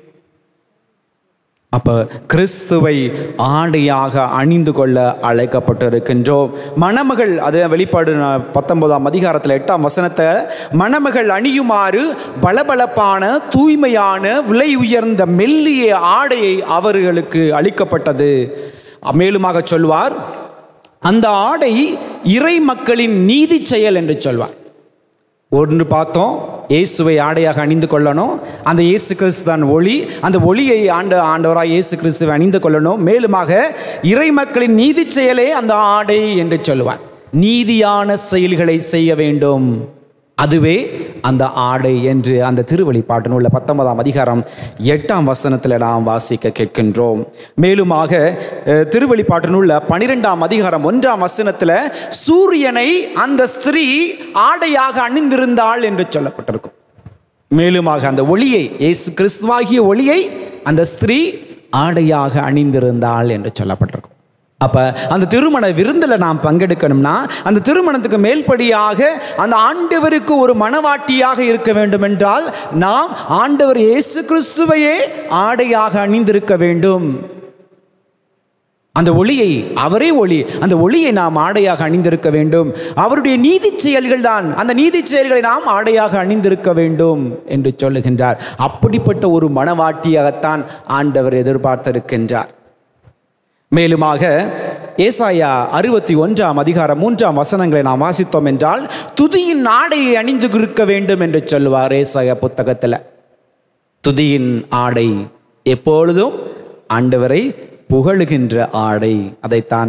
அப்ப கிறிஸ்துவை ஆடையாக அணிந்து கொள்ள அழைக்கப்பட்டிருக்கின்றோம் மணமகள் அது வெளிப்பாடு நா- பத்தொன்பதாம் அதிகாரத்தில் எட்டாம் வசனத்தை மணமகள் அணியுமாறு பளபளப்பான தூய்மையான விலை உயர்ந்த மெல்லிய ஆடையை அவர்களுக்கு அளிக்கப்பட்டது மேலுமாக சொல்வார் அந்த ஆடை இறை மக்களின் நீதி செயல் என்று சொல்வார் ஒன்று பார்த்தோம் இயேசுவை ஆடையாக அணிந்து கொள்ளணும் அந்த இயேசு கிறிஸ்து தான் ஒளி அந்த ஒளியை ஆண்ட ஆண்டவராக இயேசு கிறிஸ்துவை அணிந்து கொள்ளணும் மேலுமாக இறை மக்களின் நீதி செயலே அந்த ஆடை என்று சொல்லுவார் நீதியான செயல்களை செய்ய வேண்டும் அதுவே அந்த ஆடை என்று அந்த திருவழிப்பாட்டு நூல்ல பத்தொன்பதாம் அதிகாரம் எட்டாம் வசனத்தில் நாம் வாசிக்க கேட்கின்றோம் மேலுமாக அஹ், திருவழிப்பாட்டு நூல்ல பனிரெண்டாம் அதிகாரம் ஒன்றாம் வசனத்தில் சூரியனை அந்த ஸ்திரீ ஆடையாக அணிந்திருந்தாள் என்று சொல்லப்பட்டிருக்கும் மேலுமாக அந்த ஒளியை இயேசு கிறிஸ்துவாகிய ஒளியை அந்த ஸ்திரீ ஆடையாக அணிந்திருந்தாள் என்று சொல்லப்பட்டிருக்கும் அப்ப அந்த திருமண விருந்தில் நாம் பங்கெடுக்கணும்னா அந்த திருமணத்துக்கு மேல்படியாக அந்த ஆண்டவருக்கு ஒரு மணவாட்டியாக இருக்க வேண்டும் என்றால் நாம் ஆண்டவர் இயேசு கிறிஸ்துவையே ஆடையாக அணிந்திருக்க வேண்டும் அந்த ஒளியை அவரே ஒளி அந்த ஒளியை நாம் ஆடையாக அணிந்திருக்க வேண்டும் அவருடைய நீதி செயல்கள் தான் அந்த நீதி செயல்களை நாம் ஆடையாக அணிந்திருக்க வேண்டும் என்று சொல்லுகின்றார் அப்படிப்பட்ட ஒரு மனவாட்டியாகத்தான் ஆண்டவர் எதிர்பார்த்திருக்கின்றார் மேலுமாக ஏசாயா அறுபத்தி ஒன்றாம் அதிகாரம் மூன்றாம் வசனங்களை நாம் வாசித்தோம் என்றால் துதியின் ஆடையை அணிந்து இருக்க வேண்டும் என்று சொல்லுவார் ஏசாயா புத்தகத்தில் துதியின் ஆடை எப்பொழுதும் ஆண்டவரை புகழுகின்ற ஆடை அதைத்தான்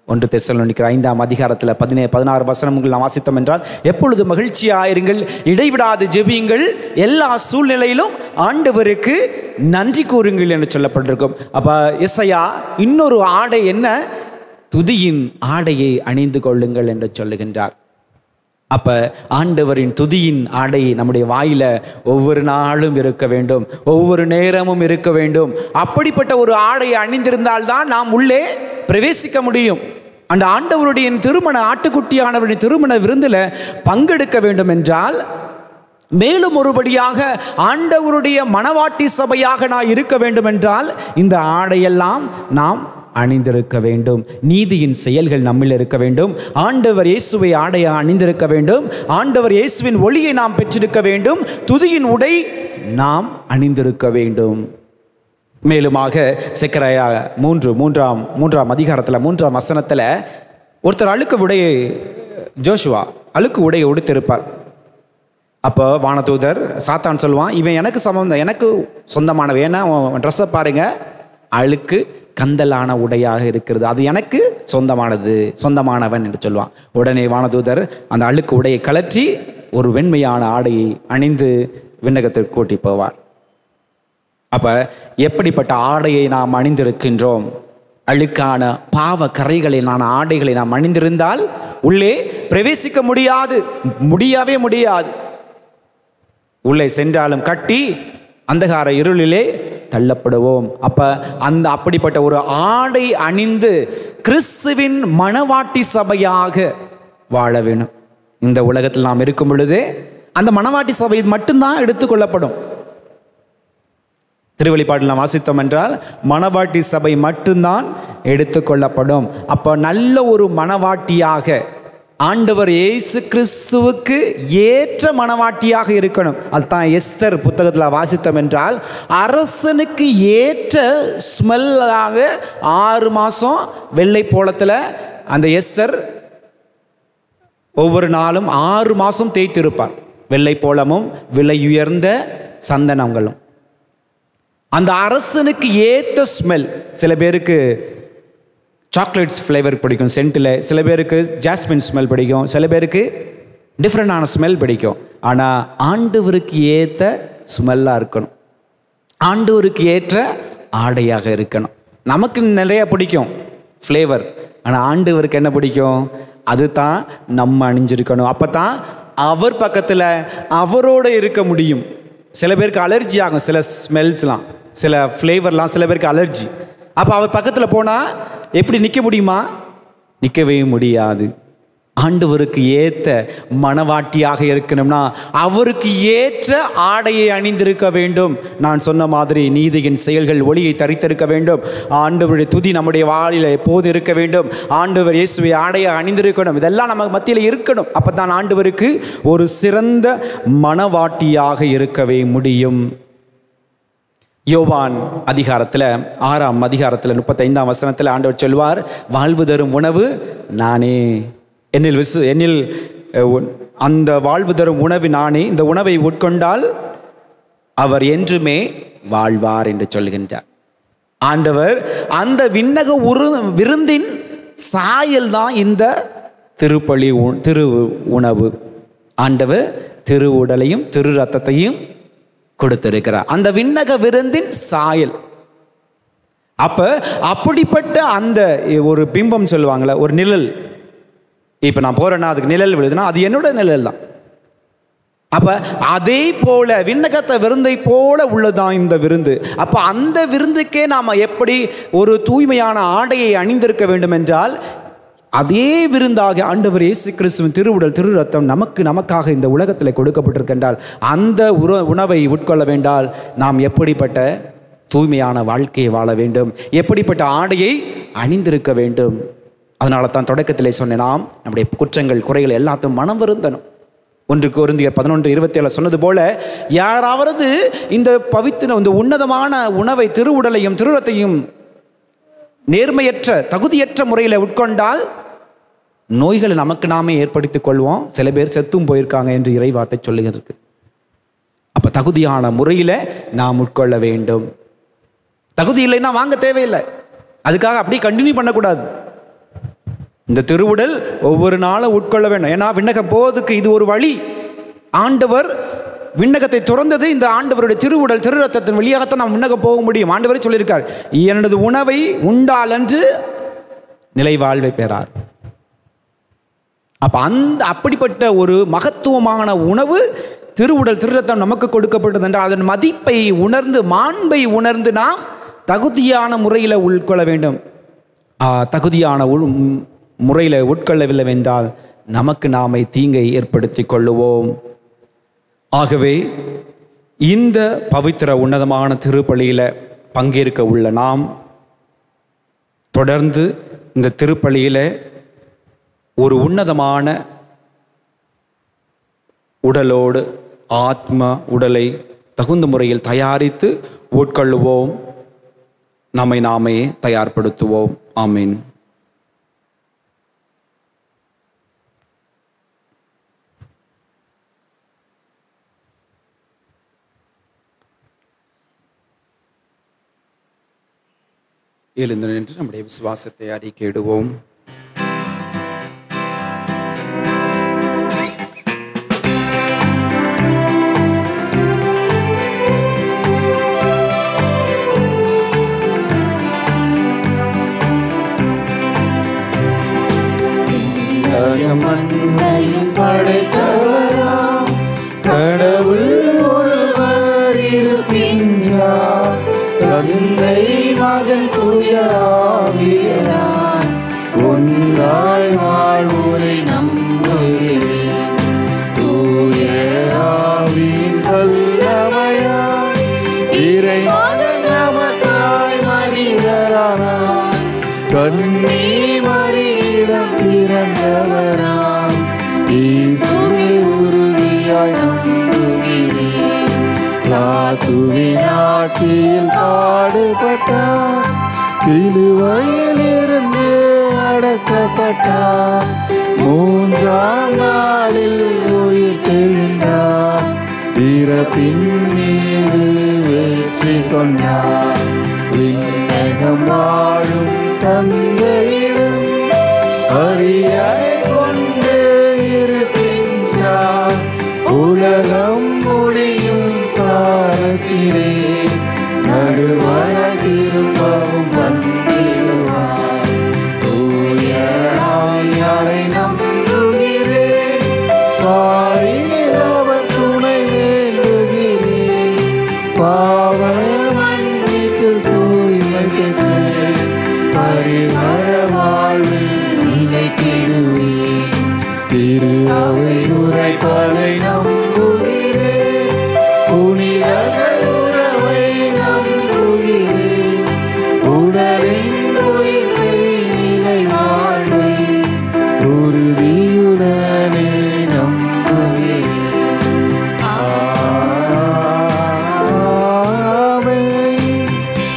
ஒன்று தெசலோனிக்கிற ஐந்தாம் அதிகாரத்தில் பதினே பதினாறு வசனங்கள் நாம் வாசித்தோம் என்றால் எப்பொழுது மகிழ்ச்சியாயிருங்கள் இடைவிடாது ஜெபியுங்கள் எல்லா சூழ்நிலையிலும் ஆண்டவருக்கு நன்றி கூறுங்கள் என்று சொல்லப்பட்டிருக்கும் அப்போ இசையா இன்னொரு ஆடை என்ன துதியின் ஆடையை அணிந்து கொள்ளுங்கள் என்று சொல்லுகின்றார் அப்ப ஆண்டவரின் துதியின் ஆடை நம்முடைய வாயில ஒவ்வொரு நாளும் இருக்க வேண்டும் ஒவ்வொரு நேரமும் இருக்க வேண்டும் அப்படிப்பட்ட ஒரு ஆடையை அணிந்திருந்தால்தான் நாம் உள்ளே பிரவேசிக்க முடியும் அந்த ஆண்டவருடைய திருமண ஆட்டுக்குட்டியானவருடைய திருமண விருந்தில் பங்கெடுக்க வேண்டும் என்றால் மேலும் ஒருபடியாக ஆண்டவருடைய மணவாட்டி சபையாக நான் இருக்க வேண்டும் என்றால் இந்த ஆடையெல்லாம் நாம் அணிந்திருக்க வேண்டும் நீதியின் செயல்கள் நம்மில் இருக்க வேண்டும் ஆண்டவர் இயேசுவை ஆடையை அணிந்திருக்க வேண்டும் ஆண்டவர் இயேசுவின் ஒளியை நாம் பெற்றிருக்க வேண்டும் துதியின் உடை நாம் அணிந்திருக்க வேண்டும் மேலுமாக செக்கரையா மூன்று மூன்றாம் மூன்றாம் அதிகாரத்தில் மூன்றாம் வசனத்தில் ஒருத்தர் அழுக்கு உடையை ஜோஷுவா அழுக்கு உடையை உடுத்திருப்பார் அப்போ வானதூதர் சாத்தான் சொல்லுவான் இவன் எனக்கு சமம் எனக்கு சொந்தமானவன் ஏன்னா அவன் ட்ரெஸ்ஸை பாருங்க அழுக்கு கந்தலான உடையாக இருக்கிறது அது எனக்கு சொந்தமானது சொந்தமானவன் என்று சொல்லுவான் உடனே வானதூதர் அந்த அழுக்கு உடையை கலற்றி ஒரு வெண்மையான ஆடையை அணிந்து விண்ணகத்திற்கு கூட்டி போவார் அப்ப எப்படிப்பட்ட ஆடையை நாம் அணிந்திருக்கின்றோம் அழுக்கான பாவ கரைகளிலான ஆடைகளை நாம் அணிந்திருந்தால் உள்ளே பிரவேசிக்க முடியாது முடியவே முடியாது உள்ளே சென்றாலும் கட்டி அந்தகார இருளிலே தள்ளப்படுவோம் அப்ப அந்த அப்படிப்பட்ட ஒரு ஆடை அணிந்து கிறிஸ்துவின் மணவாட்டி சபையாக வாழ வேணும் இந்த உலகத்தில் நாம் இருக்கும் பொழுதே அந்த மணவாட்டி சபை மட்டும்தான் எடுத்துக்கொள்ளப்படும் திருவெளிப்பாட்டில் நாம் வாசித்தோம் என்றால் மணவாட்டி சபை மட்டும்தான் எடுத்துக்கொள்ளப்படும் அப்போ நல்ல ஒரு மணவாட்டியாக ஆண்டவர் இயேசு கிறிஸ்துவுக்கு ஏற்ற மணவாட்டியாக இருக்கணும் அதுதான் எஸ்தர் புத்தகத்தில் வாசித்தோம் என்றால் அரசனுக்கு ஏற்ற ஸ்மெல்லாக ஆறு மாதம் வெள்ளை போலத்தில் அந்த எஸ்தர் ஒவ்வொரு நாளும் ஆறு மாதம் தேய்த்திருப்பார் வெள்ளை போலமும் விலையுயர்ந்த சந்தனங்களும் அந்த அரசனுக்கு ஏற்ற ஸ்மெல் சில பேருக்கு சாக்லேட்ஸ் ஃப்ளேவர் பிடிக்கும் சென்ட்டில் சில பேருக்கு ஜாஸ்மின் ஸ்மெல் பிடிக்கும் சில பேருக்கு டிஃப்ரெண்டான ஸ்மெல் பிடிக்கும் ஆனால் ஆண்டவருக்கு ஏற்ற ஸ்மெல்லாக இருக்கணும் ஆண்டவருக்கு ஏற்ற ஆடையாக இருக்கணும் நமக்கு நிறைய பிடிக்கும் ஃப்ளேவர் ஆனால் ஆண்டவருக்கு என்ன பிடிக்கும் அதுதான் நம்ம அணிஞ்சிருக்கணும் அப்போ தான் அவர் பக்கத்தில் அவரோடு இருக்க முடியும் சில பேருக்கு அலர்ஜி ஆகும் சில ஸ்மெல்ஸ்லாம் சில ஃப்ளேவர்லாம் சில பேருக்கு அலர்ஜி அப்போ அவர் பக்கத்தில் போனால் எப்படி நிற்க முடியுமா நிற்கவே முடியாது ஆண்டவருக்கு ஏற்ற மனவாட்டியாக இருக்கணும்னா அவருக்கு ஏற்ற ஆடையை அணிந்திருக்க வேண்டும் நான் சொன்ன மாதிரி நீதியின் செயல்கள் ஒளியை தரித்திருக்க வேண்டும் ஆண்டவருடைய துதி நம்முடைய வாளில் எப்போது இருக்க வேண்டும் ஆண்டவர் இயேசுவை ஆடையை அணிந்திருக்கணும் இதெல்லாம் நம்ம மத்தியில் இருக்கணும் அப்போ தான் ஆண்டவருக்கு ஒரு சிறந்த மனவாட்டியாக இருக்கவே முடியும் யோவான் அதிகாரத்தில் ஆறாம் அதிகாரத்தில் முப்பத்தைந்தாம் வசனத்தில் ஆண்டவர் சொல்வார் வாழ்வு தரும் உணவு நானே என்னில் விசு என்னில் அஹ், உன்- அந்த வாழ்வு தரும் உணவு நானே இந்த உணவை உட்கொண்டால் அவர் என்றுமே வாழ்வார் என்று சொல்கின்றார் ஆண்டவர் அந்த விண்ணக உரு விருந்தின் சாயல் தான் இந்த திருப்பலி உ- திரு உணவு ஆண்டவர் திரு உடலையும் திரு ரத்தத்தையும் கொடுத்திருக்கிறார் அந்த விண்ணக விருந்தின் சாயல் அப்ப அப்படிப்பட்ட அந்த ஒரு பிம்பம் சொல்லுவாங்கள்ல ஒரு நிழல் இப்ப நான் போறேன்னா அதுக்கு நிழல் விழுதுன்னா அது என்னோட நிழல் தான் அப்ப அதே போல விண்ணகத்தை விருந்தை போல உள்ளதான் இந்த விருந்து அப்ப அந்த விருந்துக்கே நாம எப்படி ஒரு தூய்மையான ஆடையை அணிந்திருக்க வேண்டும் என்றால் அதே விருந்தாக ஆண்டவர் இயேசு கிறிஸ்துவின் திருவுடல் திரு ரத்தம் நமக்கு நமக்காக இந்த உலகத்தில் கொடுக்கப்பட்டிருக்கின்றால் அந்த உற உணவை உட்கொள்ள வேண்டால் நாம் எப்படிப்பட்ட தூய்மையான வாழ்க்கையை வாழ வேண்டும் எப்படிப்பட்ட ஆடையை அணிந்திருக்க வேண்டும் அதனால தான் தொடக்கத்திலே சொன்னேன் நாம் நம்முடைய குற்றங்கள் குறைகள் எல்லாத்தையும் மனம் வருந்தணும் ஒன்றுக்கு ஒருந்தியர் பதினொன்று இருபத்தி ஏழு சொன்னது போல யாராவது இந்த பவித்திர இந்த உன்னதமான உணவை திருவுடலையும் திருரத்தையும் நேர்மையற்ற தகுதியற்ற முறையில் உட்கொண்டால் நோய்களை நமக்கு நாமே ஏற்படுத்திக் கொள்வோம் சில பேர் செத்தும் போயிருக்காங்க என்று இறைவார்த்தை சொல்லுகிறது அப்ப தகுதியான முறையில் நாம் உட்கொள்ள வேண்டும் தகுதி இல்லைன்னா வாங்க தேவையில்லை அதுக்காக அப்படியே கண்டினியூ பண்ணக்கூடாது இந்த திருவுடல் ஒவ்வொரு நாளும் உட்கொள்ள வேண்டும் ஏன்னா விண்ணக போவதுக்கு இது ஒரு வழி ஆண்டவர் விண்ணகத்தை துறந்தது இந்த ஆண்டவருடைய திருவுடல் திரு ரத்தத்தின் வழியாகத்தான் நாம் விண்ணகம் போக முடியும் ஆண்டவரே சொல்லியிருக்கார் எனது உணவை உண்டாலன்று நிலை வாழ்வை பெறார் அப்ப அந்த அப்படிப்பட்ட ஒரு மகத்துவமான உணவு திருவுடல் திருரத்தம் நமக்கு கொடுக்கப்பட்டது என்றால் அதன் மதிப்பை உணர்ந்து மாண்பை உணர்ந்து நாம் தகுதியான முறையில் உட்கொள்ள வேண்டும் ஆ, தகுதியான உள்- ம், முறையில் உட்கொள்ளவில்லை என்றால் நமக்கு நாமே தீங்கை ஏற்படுத்தி கொள்ளுவோம் ஆகவே இந்த பவித்திர உன்னதமான திருப்பலியில் பங்கேற்க உள்ள நாம் தொடர்ந்து இந்த திருப்பலியில் ஒரு உன்னதமான உடலோடு ஆத்ம உடலை தகுந்த முறையில் தயாரித்து உட்கொள்ளுவோம் நம்மை நாமே தயார்படுத்துவோம் ஆமீன் எழுந்து நின்று நம்முடைய விசுவாசத்தை அறிக்கையிடுவோம் மண்ணையும் படைத்தவராம் கடவுள் ஒருவர் இருக்கின்றார் தந்தை மகன் தூயாவியரான் ஒன்றாய் வாழ்வோரை நம்புகிறேன் தூய ஆவியின் வல்லமையாய் இறை மகன் நமக்காய் மனிதரானார் கண்ணீ மறியிடம் பிறந்தவராம் ஈசுவை உறுதியாய் நம்புகிறேன் லாசுவின் ஆட்சியில் பாடுபட்டார் சிலுவையில் இருந்து அடக்கப்பட்டார் மூன்றாம் நாளில் உயிர் தெழுந்தார் பிறப்பின் மீது வெற்றி கொண்டார் விண்ணகம் வாழும் தந்தையிடம் அறியாய் கொண்டு இருக்கின்றார் உலகம் முடியும் காலத்திலே நடுவர திரும்பவும் வந்திடுவார் தூய ஆவியாரை நம்புகிறேன் பாரினில் அவர் துணை வேண்டுகிறேன் பாவ மன்னிப்பு தூய்மை பெற்று பரிமர வாழ்வில் நினைத்திடுவேன் திரு அவை உரைப்பதை நம்புகிறேன் புனிதர்கள் உறவை நம்புகிறேன் உடலின் உயிர்ப்பை நிலை வாழ்வை உறுதியுடனே நம்புகிறேன் ஆமென்.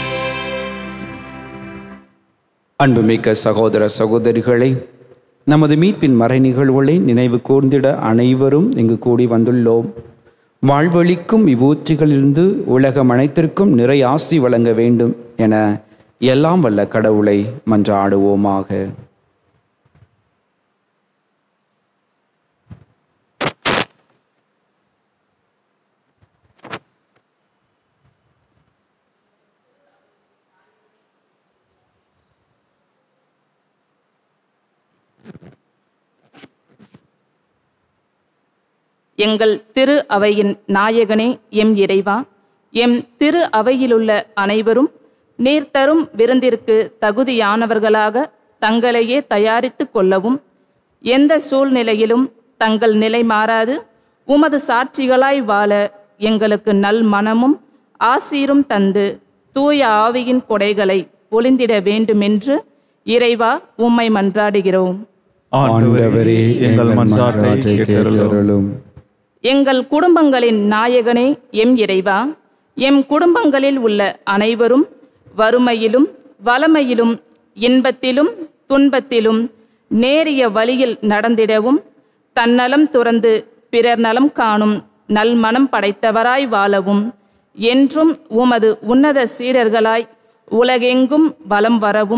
அன்புமிக்க சகோதர சகோதரிகளே நமது மீட்பின் மறை நிகழ்வுகளை நினைவு கூர்ந்திட அனைவரும் இங்கு கூடி வந்துள்ளோம் வாழ்வழிக்கும் இவ்வூற்றிகளிலிருந்து உலகம் அனைத்திற்கும் நிறை ஆசி வழங்க வேண்டும் என எல்லாம் வல்ல கடவுளை மன்றாடுவோமாக எங்கள் திரு அவையின் நாயகனே எம் இறைவா எம் திரு அவையிலுள்ள அனைவரும் நீர் தரும் விருந்திற்கு தகுதியானவர்களாக தங்களையே தயாரித்து கொள்ளவும் எந்த சூழ்நிலையிலும் தங்கள் நிலை மாறாது உமது சாட்சிகளாய் வாழ எங்களுக்கு நல் மனமும் ஆசீரும் தந்து தூய ஆவியின் கொடைகளை பொழிந்திட வேண்டுமென்று இறைவா உம்மை மன்றாடுகிறோம் ஆண்டவரே எங்கள் மன்றாட்டை கேட்டருளும் கேட்டருளும் எங்கள் குடும்பங்களின் நாயகனே எம் இறைவா எம் குடும்பங்களில் உள்ள அனைவரும் வறுமையிலும் வளமையிலும் இன்பத்திலும் துன்பத்திலும் நேரிய வழியில் நடந்திடவும் தன்னலம் துறந்து பிறர் நலம் காணும் நல்மனம் படைத்தவராய் வாழவும் என்றும் உமது உன்னத சீரர்களாய் உலகெங்கும் வலம் வரவும்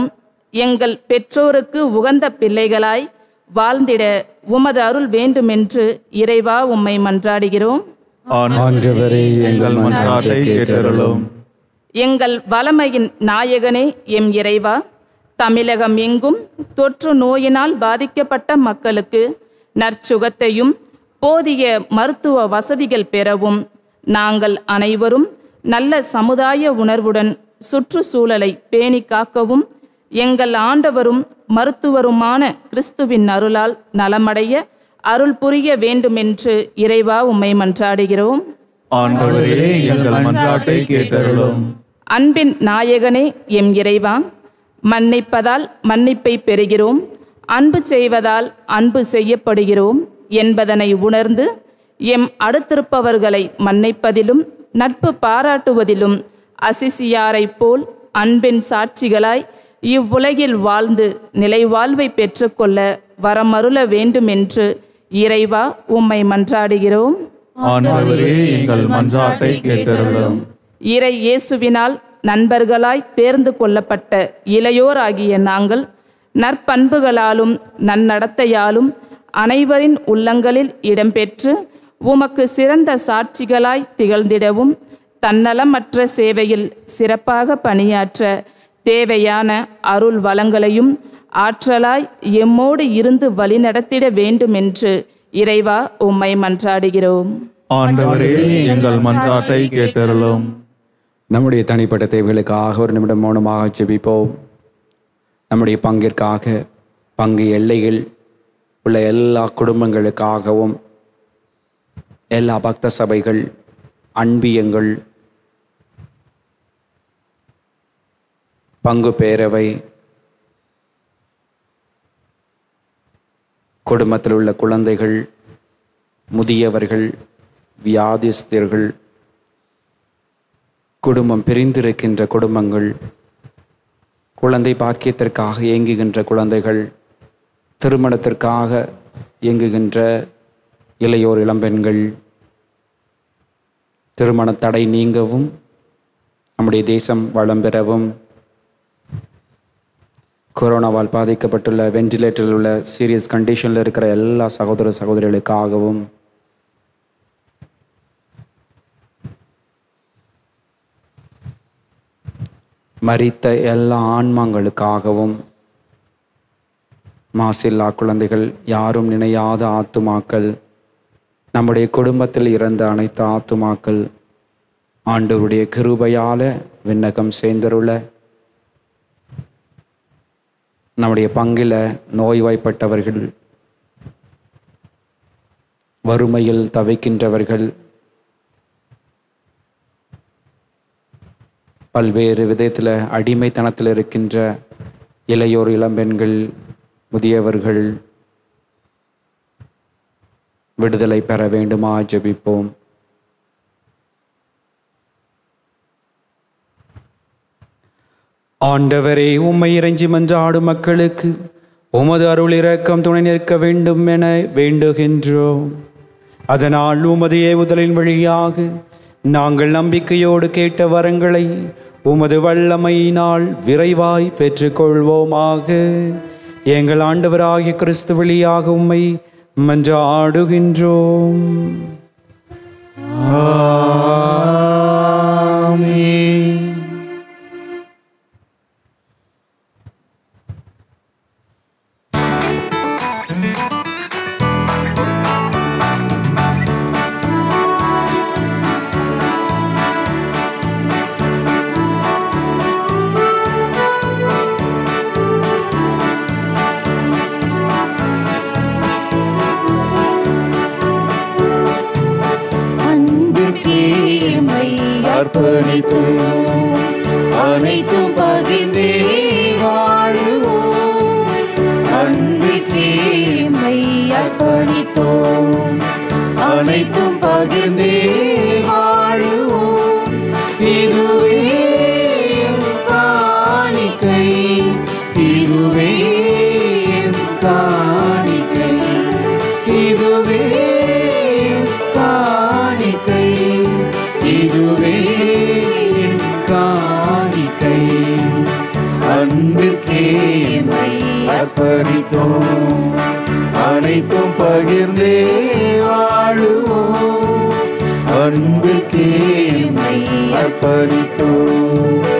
எங்கள் பெற்றோருக்கு உகந்த பிள்ளைகளாய் வாழ்ந்திட உமது அருள் வேண்டுமென்று இறைவா உம்மை மன்றாடுகிறோம் ஆண்டவரே எங்கள் மன்றாட்டை கேட்டருளும் எங்கள் வளமையின் நாயகனே எம் இறைவா தமிழகம் எங்கும் தொற்று நோயினால் பாதிக்கப்பட்ட மக்களுக்கு நற்சுகத்தையும் போதிய மருத்துவ வசதிகள் பெறவும் நாங்கள் அனைவரும் நல்ல சமுதாய உணர்வுடன் சுற்றுச்சூழலை பேணி காக்கவும் எங்கள் ஆண்டவரும் மருத்துவருமான கிறிஸ்துவின் அருளால் நலமடைய அருள் புரிய வேண்டுமென்று இறைவா உம்மை மன்றாடுகிறோம் ஆண்டவரே எங்கள் மன்றாட்டை கேட்டருளும் அன்பின் நாயகனே எம் இறைவா மன்னிப்பதால் மன்னிப்பை பெறுகிறோம் அன்பு செய்வதால் அன்பு செய்யப்படுகிறோம் என்பதனை உணர்ந்து எம் அடுத்திருப்பவர்களை மன்னிப்பதிலும் நட்பு பாராட்டுவதிலும் அசிசியாரைப் போல் அன்பின் சாட்சிகளாய் இவ்வுலகில் வாழ்ந்து நிலைவாழ்வை பெற்றுக்கொள்ள வரமருள வேண்டுமென்று இறைவா உம்மை மன்றாடுகிறோம் ஆண்டவரே எங்கள் மன்றாட்டை கேட்டருளும் இறை இயேசுவினால் நண்பர்களாய் தேர்ந்து கொள்ளப்பட்ட இளையோராகிய நாங்கள் நற்பண்புகளாலும் நன்னடத்தையாலும் அனைவரின் உள்ளங்களில் இடம்பெற்று உமக்கு சிறந்த சாட்சிகளாய் திகழ்ந்திடவும் தன்னலமற்ற சேவையில் சிறப்பாக பணியாற்ற தேவையான அருள் வளங்களையும் ஆற்றலாய் எம்மோடு இருந்து வழிநடத்திட வேண்டுமென்று இறைவா உம்மை மன்றாடுகிறோம் ஆண்டவரே எங்கள் மன்றாட்டை கேட்டருளும் நம்முடைய தனிப்பட்ட தேவைகளுக்காக ஒரு நிமிடம் மௌனமாக ஜெபிப்போம் நம்முடைய பங்கிற்காக பங்கு எல்லையில் உள்ள எல்லா குடும்பங்களுக்காகவும் எல்லா பக்த சபைகள் அன்பியங்கள் பங்கு பேரவை குடும்பத்தில் உள்ள குழந்தைகள் முதியவர்கள் வியாதிஸ்தர்கள் குடும்பம் பிரிந்திருக்கின்ற குடும்பங்கள் குழந்தை பாக்கியத்திற்காக இயங்குகின்ற குழந்தைகள் திருமணத்திற்காக இயங்குகின்ற இளையோர் இளம்பெண்கள் திருமண தடை நீங்கவும் நம்முடைய தேசம் வளம் பெறவும் கொரோனாவால் பாதிக்கப்பட்டுள்ள வென்டிலேட்டரில் உள்ள சீரியஸ் கண்டிஷனில் இருக்கிற எல்லா சகோதர சகோதரிகளுக்காகவும் மரித்த எல்லா ஆன்மாங்களுக்காகவும் மாசில்லா குழந்தைகள் யாரும் நினையாத ஆத்துமாக்கள் நம்முடைய குடும்பத்தில் இறந்த அனைத்து ஆத்துமாக்கள் ஆண்டவருடைய கிருபையால விண்ணகம் சேர்ந்தருள நம்முடைய பங்கில நோய்வாய்ப்பட்டவர்கள் வறுமையில் தவிக்கின்றவர்கள் பல்வேறு விதத்தில் அடிமைத்தனத்தில் இருக்கின்ற இளையோர் இளம்பெண்கள் முதியவர்கள் விடுதலை பெற வேண்டுமா ஜெபிப்போம் ஆண்டவரே உம்மை இறைஞ்சி மன்றாடும் மக்களுக்கு உமது அருள் இரக்கம் துணை நிற்க வேண்டும் என வேண்டுகின்றோம் அதனால் உமது ஏவுதலின் வழியாக நாங்கள் நம்பிக்கையோடு கேட்ட வரங்களை உமது வல்லமையினால் விரைவாய் பெற்றுக்கொள்வோமாக எங்கள் ஆண்டவராகிய கிறிஸ்து வழியாக உம்மை மன்றாடுகின்றோம் அன்புக்கே எம்மை அர்ப்பணித்து அனைத்தும் பகிர்ந்தே வாழுவோம் அன்புக்கே எம்மை அர்ப்பணித்தோம் அனைத்தும் பகிர்ந்தே வாழுவோம் இதுவே எம் காணிக்கை இதுவே எம் காணிக்கை இதுவே எம் காணிக்கை இதுவே என் காணிக்கை அன்புக்கே அர்ப்பணித்தோம் அனைத்தும் பகிர்ந்தே வாழுவோம் அன்புக்கே என்னை அர்ப்பணித்தோம்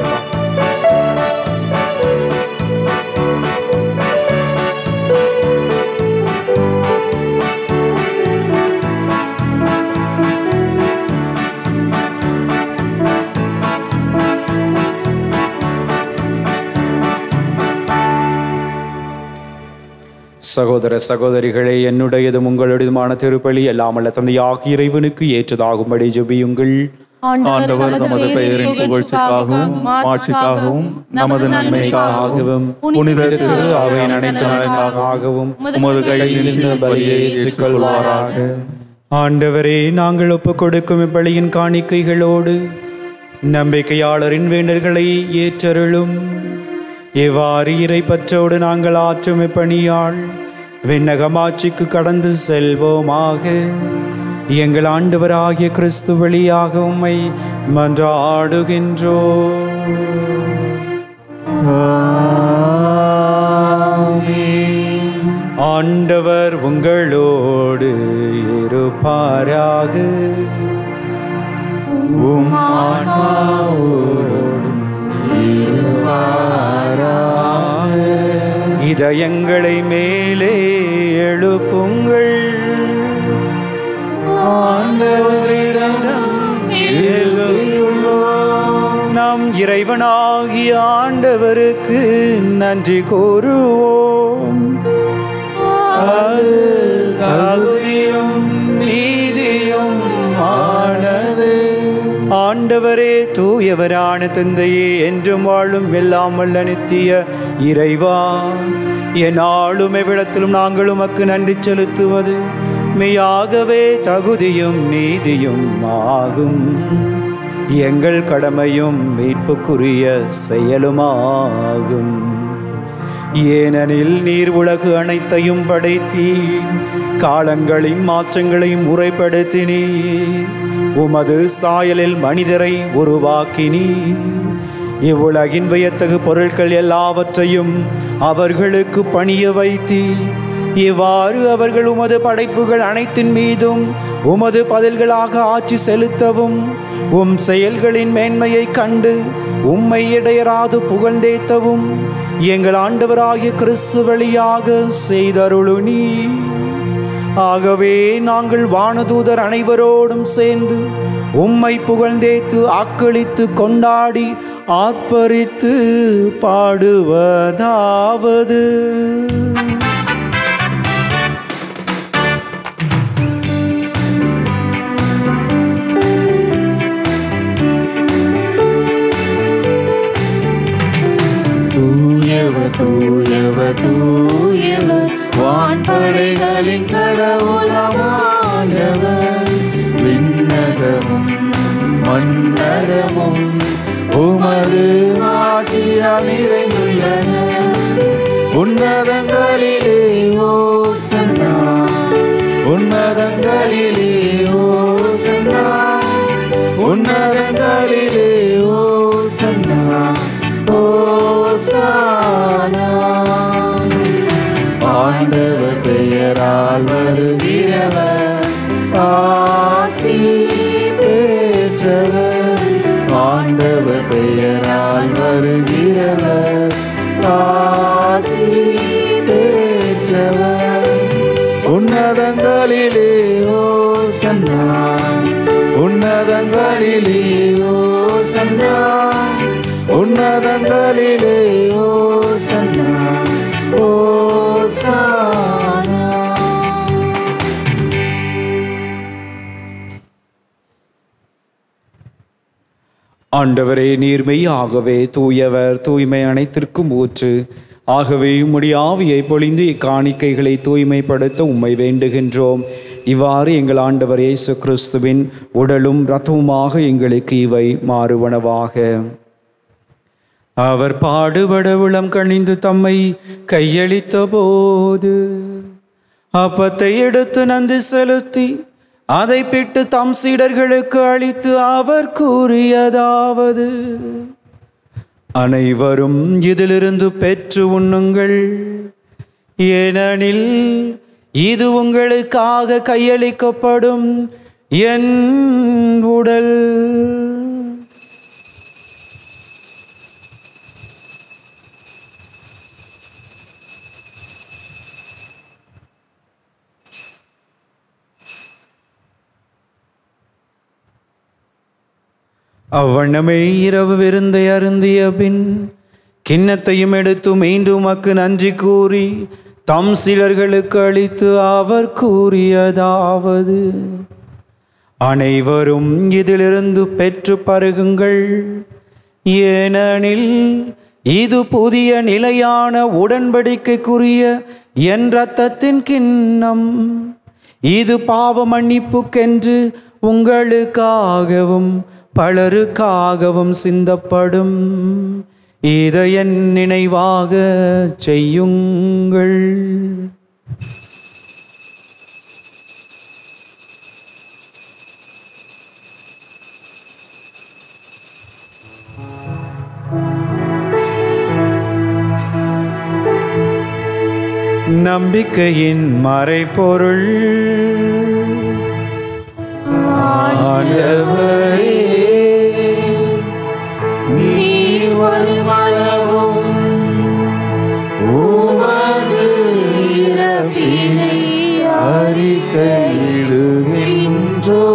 சகோதர சகோதரிகளே என்னுடையதும் உங்களுடையதுமான திருப்பலி எல்லாமல்ல தந்தையாக இறைவனுக்கு ஏற்றதாகும்படி ஜெபியுங்கள் ஆண்டவர் தமது பெயரின் புகழ்ச்சிக்காகவும் மாட்சிக்காகவும் நமது நன்மைக்காகவும் புனித திரு அவையின் அனைத்து நலனுக்காகவும் உமது கையில் நின்று பலியை ஏற்றுக்கொள்வாராக ஆண்டவரே நாங்கள் ஒப்புக் கொடுக்கும் இப்பலியின் காணிக்கைகளோடு நம்பிக்கையாளரின் வேண்டல்களை ஏற்றருளும் இவ்வாறு இறைப்பற்றோடு நாங்கள் ஆற்றும் இப்பணியாள் விண்ணகமாட்சிக்கு கடந்து செல்வோமாக எங்கள் ஆண்டவராகிய கிறிஸ்து வழியாக உம்மை மன்றாடுகின்றோ ஆண்டவர் உங்களோடு இருப்பாராக உம் இதயங்களை மேலே எழுப்புங்கள் ஆண்டவரிடம் எழுதியுள்ளோம். நாம் இறைவனாகிய ஆண்டவருக்கு நன்றி கூறுவோம் அது தகுதியும் நீதியும் ஆனது ஆண்டவரே தூயவரான தந்தையே என்றும் வாழும் எல்லாம் வல்ல நித்திய இறைவா என்னாலும் எவ்விடத்திலும் நாங்கள் உமக்கு நன்றி செலுத்துவது மெய்யாகவே தகுதியும் நீதியும் ஆகும் எங்கள் கடமையும் மீட்புக்குரிய செயலுமாகும் ஏனெனில் நீர் உலகு அனைத்தையும் படைத்தீர் காலங்களின் மாற்றங்களையும் முறைப்படுத்தினீர் உமது சாயலில் மனிதரை உருவாக்கினீர் இவ்வுலகின் வியத்தகு பொருட்கள் எல்லாவற்றையும் அவர்களுக்கு பணிய வைத்தீர் இவ்வாறு அவர்கள் உமது படைப்புகள் அனைத்தின் மீதும் உமது பதில்களாக ஆட்சி செலுத்தவும் உம் செயல்களின் மேன்மையை கண்டு உம்மை இடையராது புகழ்ந்தேத்தவும் எங்கள் ஆண்டவராகிய கிறிஸ்து வழியாக செய்தருளு நீ ஆகவே நாங்கள் வானதூதர் அனைவரோடும் சேர்ந்து உம்மை புகழ்ந்தேத்து ஆக்களித்து கொண்டாடி ஆர்ப்பரித்து பாடுவதாவது தூயவர் தூயவர் தூயவர் வான்படைகளின் கடவுளமானவர் விண்ணகமும் மன்னகமும் உமது ஆட்சியால் நிறைந்துள்ளன உன்னதங்களிலே ஓ சன்னா உன்னதங்களிலே ஓ சன்னா உன்னதங்களிலே ஓ சன்னா ஓசானா ஆண்டவர் பெயரால் வருகிறவர் ஆசி பெற்றவர் ஆண்டவர் பெயரால் வருகிறவர் ஆசி பெற்றவர் உன்னதங்களிலே ஓ சன்னா உன்னதங்களிலே ஓ சன்னா உன்னதங்களிலே ஓ சன்னா ஓ சானா ஆண்டவரே நீர்மையாகவே தூயவர் தூய்மை அனைத்திற்கும் ஊற்று ஆகவே உம்முடைய ஆவியை பொழிந்து இக்காணிக்கைகளை தூய்மைப்படுத்த உம்மை வேண்டுகின்றோம் இவ்வாறு எங்கள் ஆண்டவர் இயேசு கிறிஸ்துவின் உடலும் இரத்தமுமாக எங்களுக்கு இவை மாறுவனவாக அவர் பாடுபட உளம் கணிந்து தம்மை கையளித்த போது அப்பத்தை எடுத்து நன்றி செலுத்தி அதை பிட்டு தம் சீடர்களுக்கு அளித்து அவர் கூறியதாவது அனைவரும் இதிலிருந்து பெற்று உண்ணுங்கள் ஏனெனில் இது உங்களுக்காக கையளிக்கப்படும் என் உடல் அவ்வண்ணமே இரவு விருந்தை அருந்திய பின் கிண்ணத்தையும் எடுத்து மீண்டும் அக்கு நன்றி கூறி தம் சிலர்களுக்கு அளித்து அவர் கூறியதாவது அனைவரும் இதிலிருந்து பெற்று பருகுங்கள் ஏனெனில் இது புதிய நிலையான உடன்படிக்கைக்குரிய என் இரத்தத்தின் கிண்ணம் இது பாவ மன்னிப்புக்கென்று உங்களுக்காகவும் பலருக்காகவும் சிந்தப்படும் இதை என் நினைவாக செய்யுங்கள் நம்பிக்கையின் மறைபொருள் ஆண்டவரே நீர் வருமளவும் உமது இறப்பினை அறிக்கையிடுகின்றோ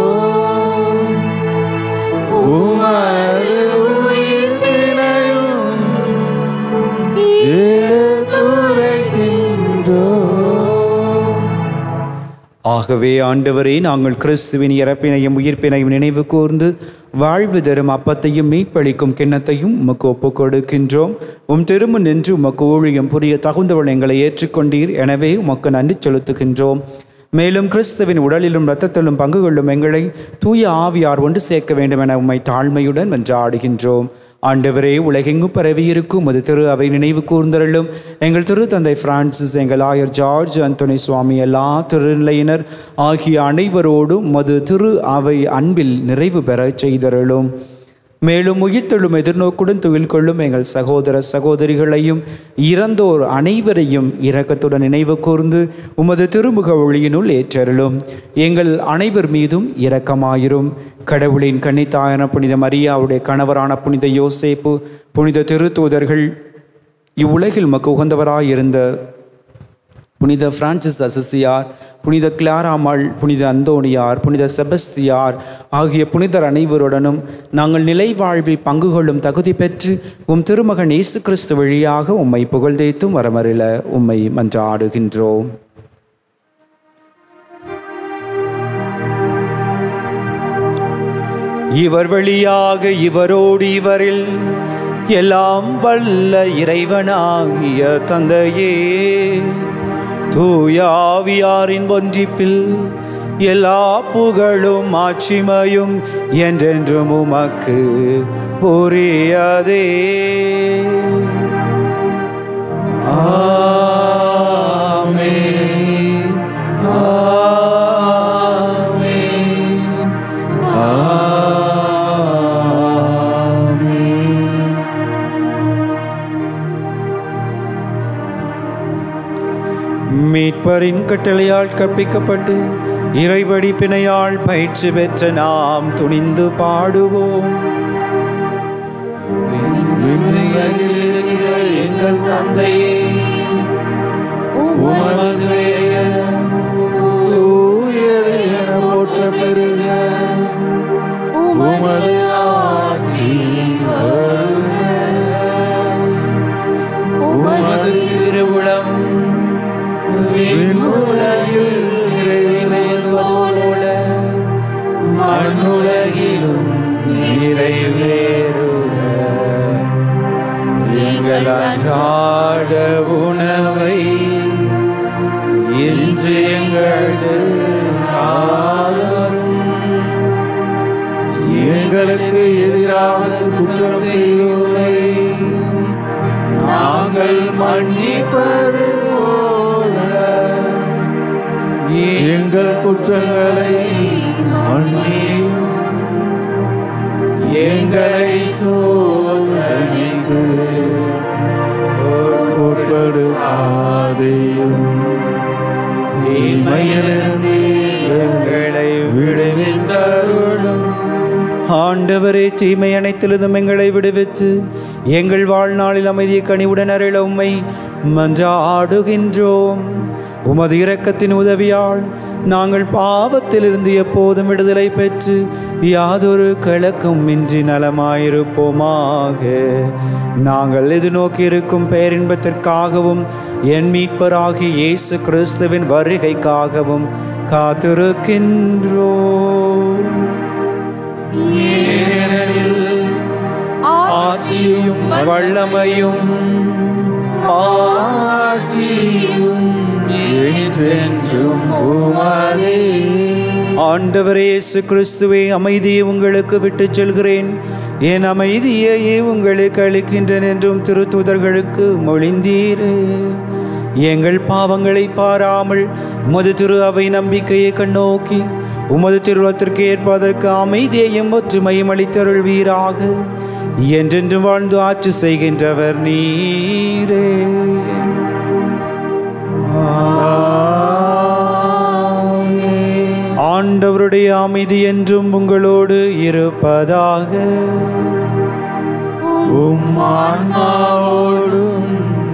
உமது உயிர்ப்பினையும் எடுத்துரைக்கின்றோ ஆகவே ஆண்டவரே நாங்கள் கிறிஸ்துவின் இறப்பினையும் உயிர்ப்பினையும் நினைவு கூர்ந்து வாழ்வு தரும் அப்பத்தையும் மீட்பளிக்கும் கிண்ணத்தையும் உமக்கு ஒப்புக் கொடுக்கின்றோம் உம் திரும்ப நின்று உமக்கு ஊழியம் புரிய தகுந்தவள் எங்களை ஏற்றுக்கொண்டீர் எனவே உமக்கு நன்றி செலுத்துகின்றோம் மேலும் கிறிஸ்துவின் உடலிலும் இரத்தத்திலும் பங்கு கொள்ளும் எங்களை தூய ஆவியார் ஒன்று சேர்க்க வேண்டும் என உம்மை தாழ்மையுடன் வென்றாடுகின்றோம் ஆண்டவரே உலகெங்கும் பரவியிருக்கும் அது திரு அவை நினைவு கூர்ந்தருளும் எங்கள் திரு தந்தை பிரான்சிஸ் எங்கள் ஆயர் ஜார்ஜ் அந்தோனி சுவாமி எல்லா திருநிலையினர் ஆகிய அனைவரோடும் மது திரு அவை அன்பில் நிறைவு பெறச் செய்தருளும் மேலும் உயிர்த்தெழும் எதிர்நோக்குடன் துயில் கொள்ளும் எங்கள் சகோதர சகோதரிகளையும் இறந்தோர் அனைவரையும் இரக்கத்துடன் நினைவு கூர்ந்து உமது திருமுக ஒளியினுள் ஏற்றருளும் எங்கள் அனைவர் மீதும் இரக்கமாயிரும் கடவுளின் கன்னித்தாயன புனித மரியாவுடைய கணவரான புனித யோசேப்பு புனித திருத்தூதர்கள் இவ்வுலகில் மக்கு உகந்தவராயிருந்த புனித பிரான்சிஸ் அசிசியார் புனித கிளாராமாள் புனித அந்தோணியார் புனித செபஸ்தியார் ஆகிய புனிதர் அனைவருடனும் நாங்கள் நிலை வாழ்வில் பங்கு கொள்ளும் தகுதி பெற்று உம் திருமகன் இயேசு கிறிஸ்து வழியாக உம்மை புகழ்ந்தேத்தும் வரமறில உம்மை மன்றாடுகின்றோம் இவர் வழியாக இவரோடு இவரில் எல்லாம் வல்ல இறைவனாகிய தந்தையே தூயாவியாரின் ஒன்றிப்பில் எல்லா புகழும் ஆட்சிமையும் என்றென்றும் உமக்கு உரியதே ஆமென் ஆமென் மீட்பரின் கட்டளையால் கற்பிக்கப்பட்டு இறைவடி பிணையால் பயிற்சி பெற்ற நாம் துணிந்து பாடுவோம் விண்ணுலகில் இருக்கிற எங்கள் தந்தையே உமது பெயர் தூயது என போற்ற பெறுக உமது ஆட்சி வருக உமது திருவுளம் விண்ணுலகில் நிறைவேறுவது போல மண்ணுலகிலும் நிறைவேறுக எங்கள் அன்றாட உணவை இன்று எங்களுக்கு தாரும். எங்களுக்கு எதிராக குற்றம் செய்வோரை நாங்கள் மன்னிப்பது போல எங்கள் குற்றங்களை மன்னியும் எங்களை சோதனைக்கு உட்படுத்தாதையும் தீமையிலிருந்து எங்களை விடுவித்தருளும் ஆண்டவரே தீமை அனைத்திலிருந்தும் எங்களை விடுவித்து எங்கள் வாழ்நாளில் அமைதிய கனிவுடன் அருள உம்மை மன்றாடுகின்றோம் உமது இரக்கத்தின் உதவியால் நாங்கள் பாவத்திலிருந்து எப்போதும் விடுதலை பெற்று யாதொரு கலக்கம் இன்றி நலமாயிருப்போமாக நாங்கள் எதிர்நோக்கி இருக்கும் பேரின்பத்திற்காகவும் என் மீட்பராகி இயேசு கிறிஸ்துவின் வருகைக்காகவும் காத்திருக்கின்றோம் ஆட்சியும் வல்லமையும் ஆட்சியும் என்றென்றும் உமதே ஆண்டவரே இயேசு கிறிஸ்துவே அமைதியை உங்களுக்கு விட்டுச் செல்கிறேன் என் அமைதியையே உங்களுக்கு அளிக்கின்றேன் என்றும் திருத்தூதர்களுக்கு மொழிந்தீரே எங்கள் பாவங்களை பாராமல் உமது திரு அவை நம்பிக்கையை கண்ணோக்கி உமது திருவத்திற்கு ஏற்பதற்கு அமைதியையும் ஒற்றுமையும் அளித்தருள்வீராக என்றென்றும் வாழ்ந்து ஆட்சி செய்கின்றவர் நீரே ஆண்டவருடைய அமைதி என்றும் உங்களோடு இருப்பதாக உம் ஆன்மாவோடும்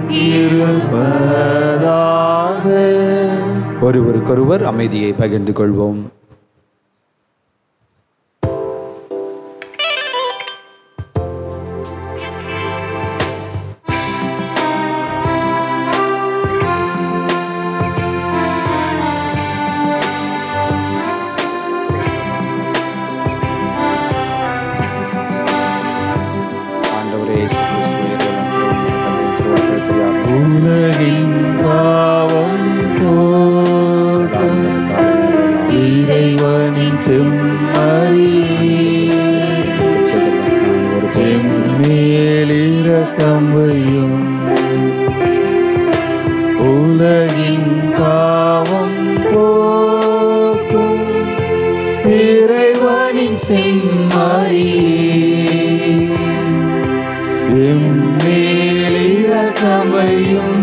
இருப்பதாக ஒருவருக்கொருவர் அமைதியை பகிர்ந்து கொள்வோம் ஆண்டவரே இயேசு கிறிஸ்துவே, இறைவன் திருவள்ளுவர் திருவள்ளுவர் உலகின் பாவம் போக்கும் இறைவனின் செம்மறியே மேலிரக்கம் வையும் உலகின் பாவம் போக்கும் இறைவனின் செம்மறியே எம்மேலிரக்கமையும்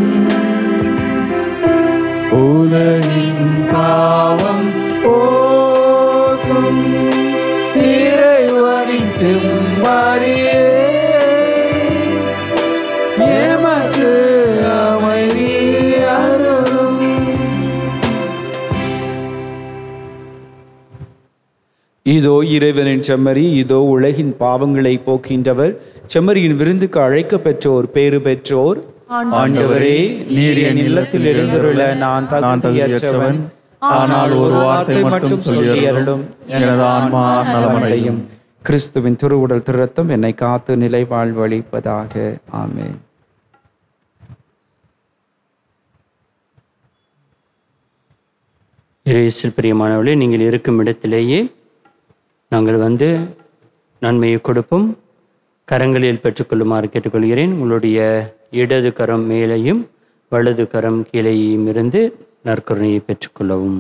உலகின் பாவம் போக்கும் இறைவனின் செம்மாரியே எமக்கு அமைதி அருளும் இதோ இறைவனின் செம்மறி இதோ உலகின் பாவங்களை போக்கின்றவர் செம்மறியின் விருந்துக்கு அழைக்க பெற்றோர் பேறு பெற்றோர் ஆண்டவரே நீர் என் இல்லத்தில் எழுந்தருள நான் நான் தகுதியற்றவன் தகுதியற்றவன் ஆனால் ஒரு வார்த்தை மட்டும் சொல்லி அருளும் எனது ஆன்மா நலமடையும் கிறிஸ்துவின் திருவுடல் திருரத்தம் என்னை காத்து நிலை வாழ்வழிப்பதாக ஆமென் இறையேசில் பிரியமானவர்களே நீங்கள் இருக்கும் இடத்திலேயே நாங்கள் வந்து நன்மையை கொடுப்போம் கரங்களில் பெற்றுக்கொள்ளுமாறு கேட்டுக்கொள்கிறேன் உங்களுடைய இடது கரம் மேலேயும் வலது கரம் கீழேயும் இருந்து நற்கருணையை பெற்றுக்கொள்ளவும்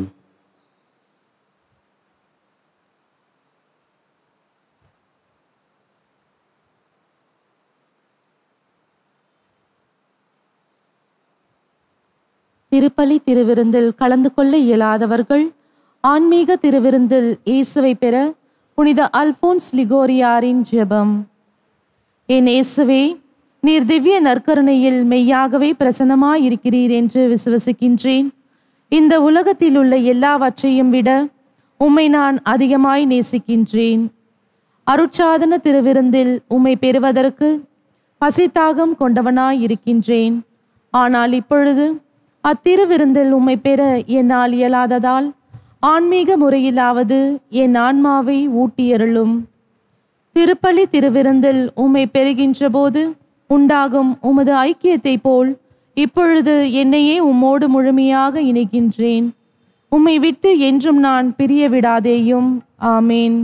திருப்பலி திருவிருந்தில் கலந்து கொள்ள இயலாதவர்கள் ஆன்மீக திருவிருந்தில் இயேசுவை பெற புனித அல்போன்ஸ் லிகோரியாரின் ஜெபம் என் இயேசுவே நீர் திவ்ய நற்கருணையில் மெய்யாகவே பிரசன்னமாயிருக்கிறீர் என்று விசுவசிக்கின்றேன் இந்த உலகத்தில் உள்ள எல்லாவற்றையும் விட உம்மை நான் அதிகமாய் நேசிக்கின்றேன் அருட்சாதன திருவிருந்தில் உம்மை பெறுவதற்கு பசித்தாகம் கொண்டவனாய் இருக்கின்றேன் ஆனால் இப்பொழுது அத்திருவிருந்தில் உம்மை பெற என்னால் இயலாததால் ஆன்மீக முறையிலாவது என் ஆன்மாவை ஊட்டியருளும் திருப்பலி திருவிருந்தில் உம்மை பெறுகின்ற போது உண்டாகும் உமது ஐக்கியத்தைப் போல் இப்பொழுது என்னையே உம்மோடு முழுமையாக இணைக்கின்றேன் உம்மை விட்டு என்றும் நான் பிரிய விடாதேயும் ஆமேன்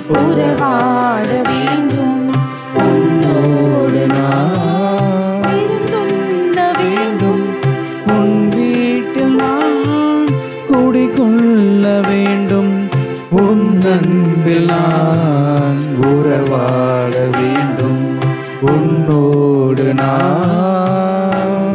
உறவாட வேண்டும் உன்னோடு நான் இருந்துண்ண வேண்டும் உன் வீட்டில் நான் குடிக்கொள்ள வேண்டும் உன் அன்பில் நான் உறவாட வேண்டும் உன்னோடு நான்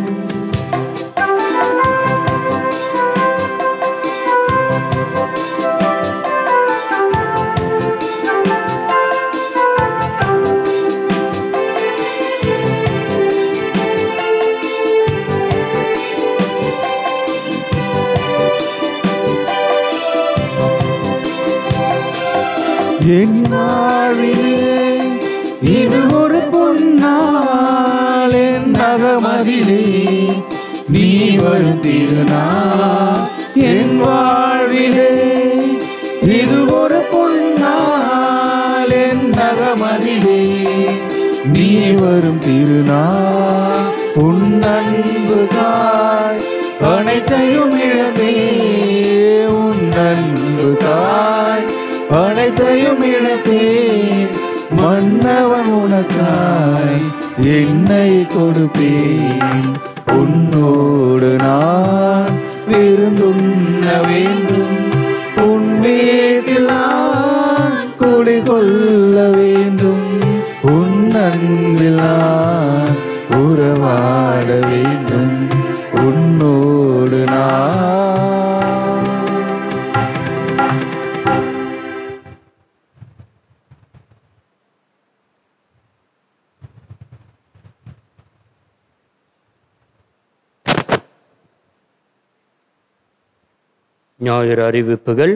என் வாழ்விலே இது ஒரு பொன்னாள் என் நகமதிலே நீ வரும் திருநாள் என் வாழ்விலே இது ஒரு பொன்னாள் என் நகமதிலே நீ வரும் திருநாள் உன் அன்பு தாய் அனைத்தையும் இழந்தே உன் அன்பு தாய் அனைத்தையும் இழப்பேன் மன்னவன் உனக்காய் என்னை கொடுப்பேன் உன்னோடு நான் விருந்துண்ண வேண்டும் உன் வீட்டில் நான் குடிகொள்ள வேண்டும் உன் அன்பில் நான் உறவாட வேண்டும் உன்னோடு நான் ஞாயிறு அறிவிப்புகள்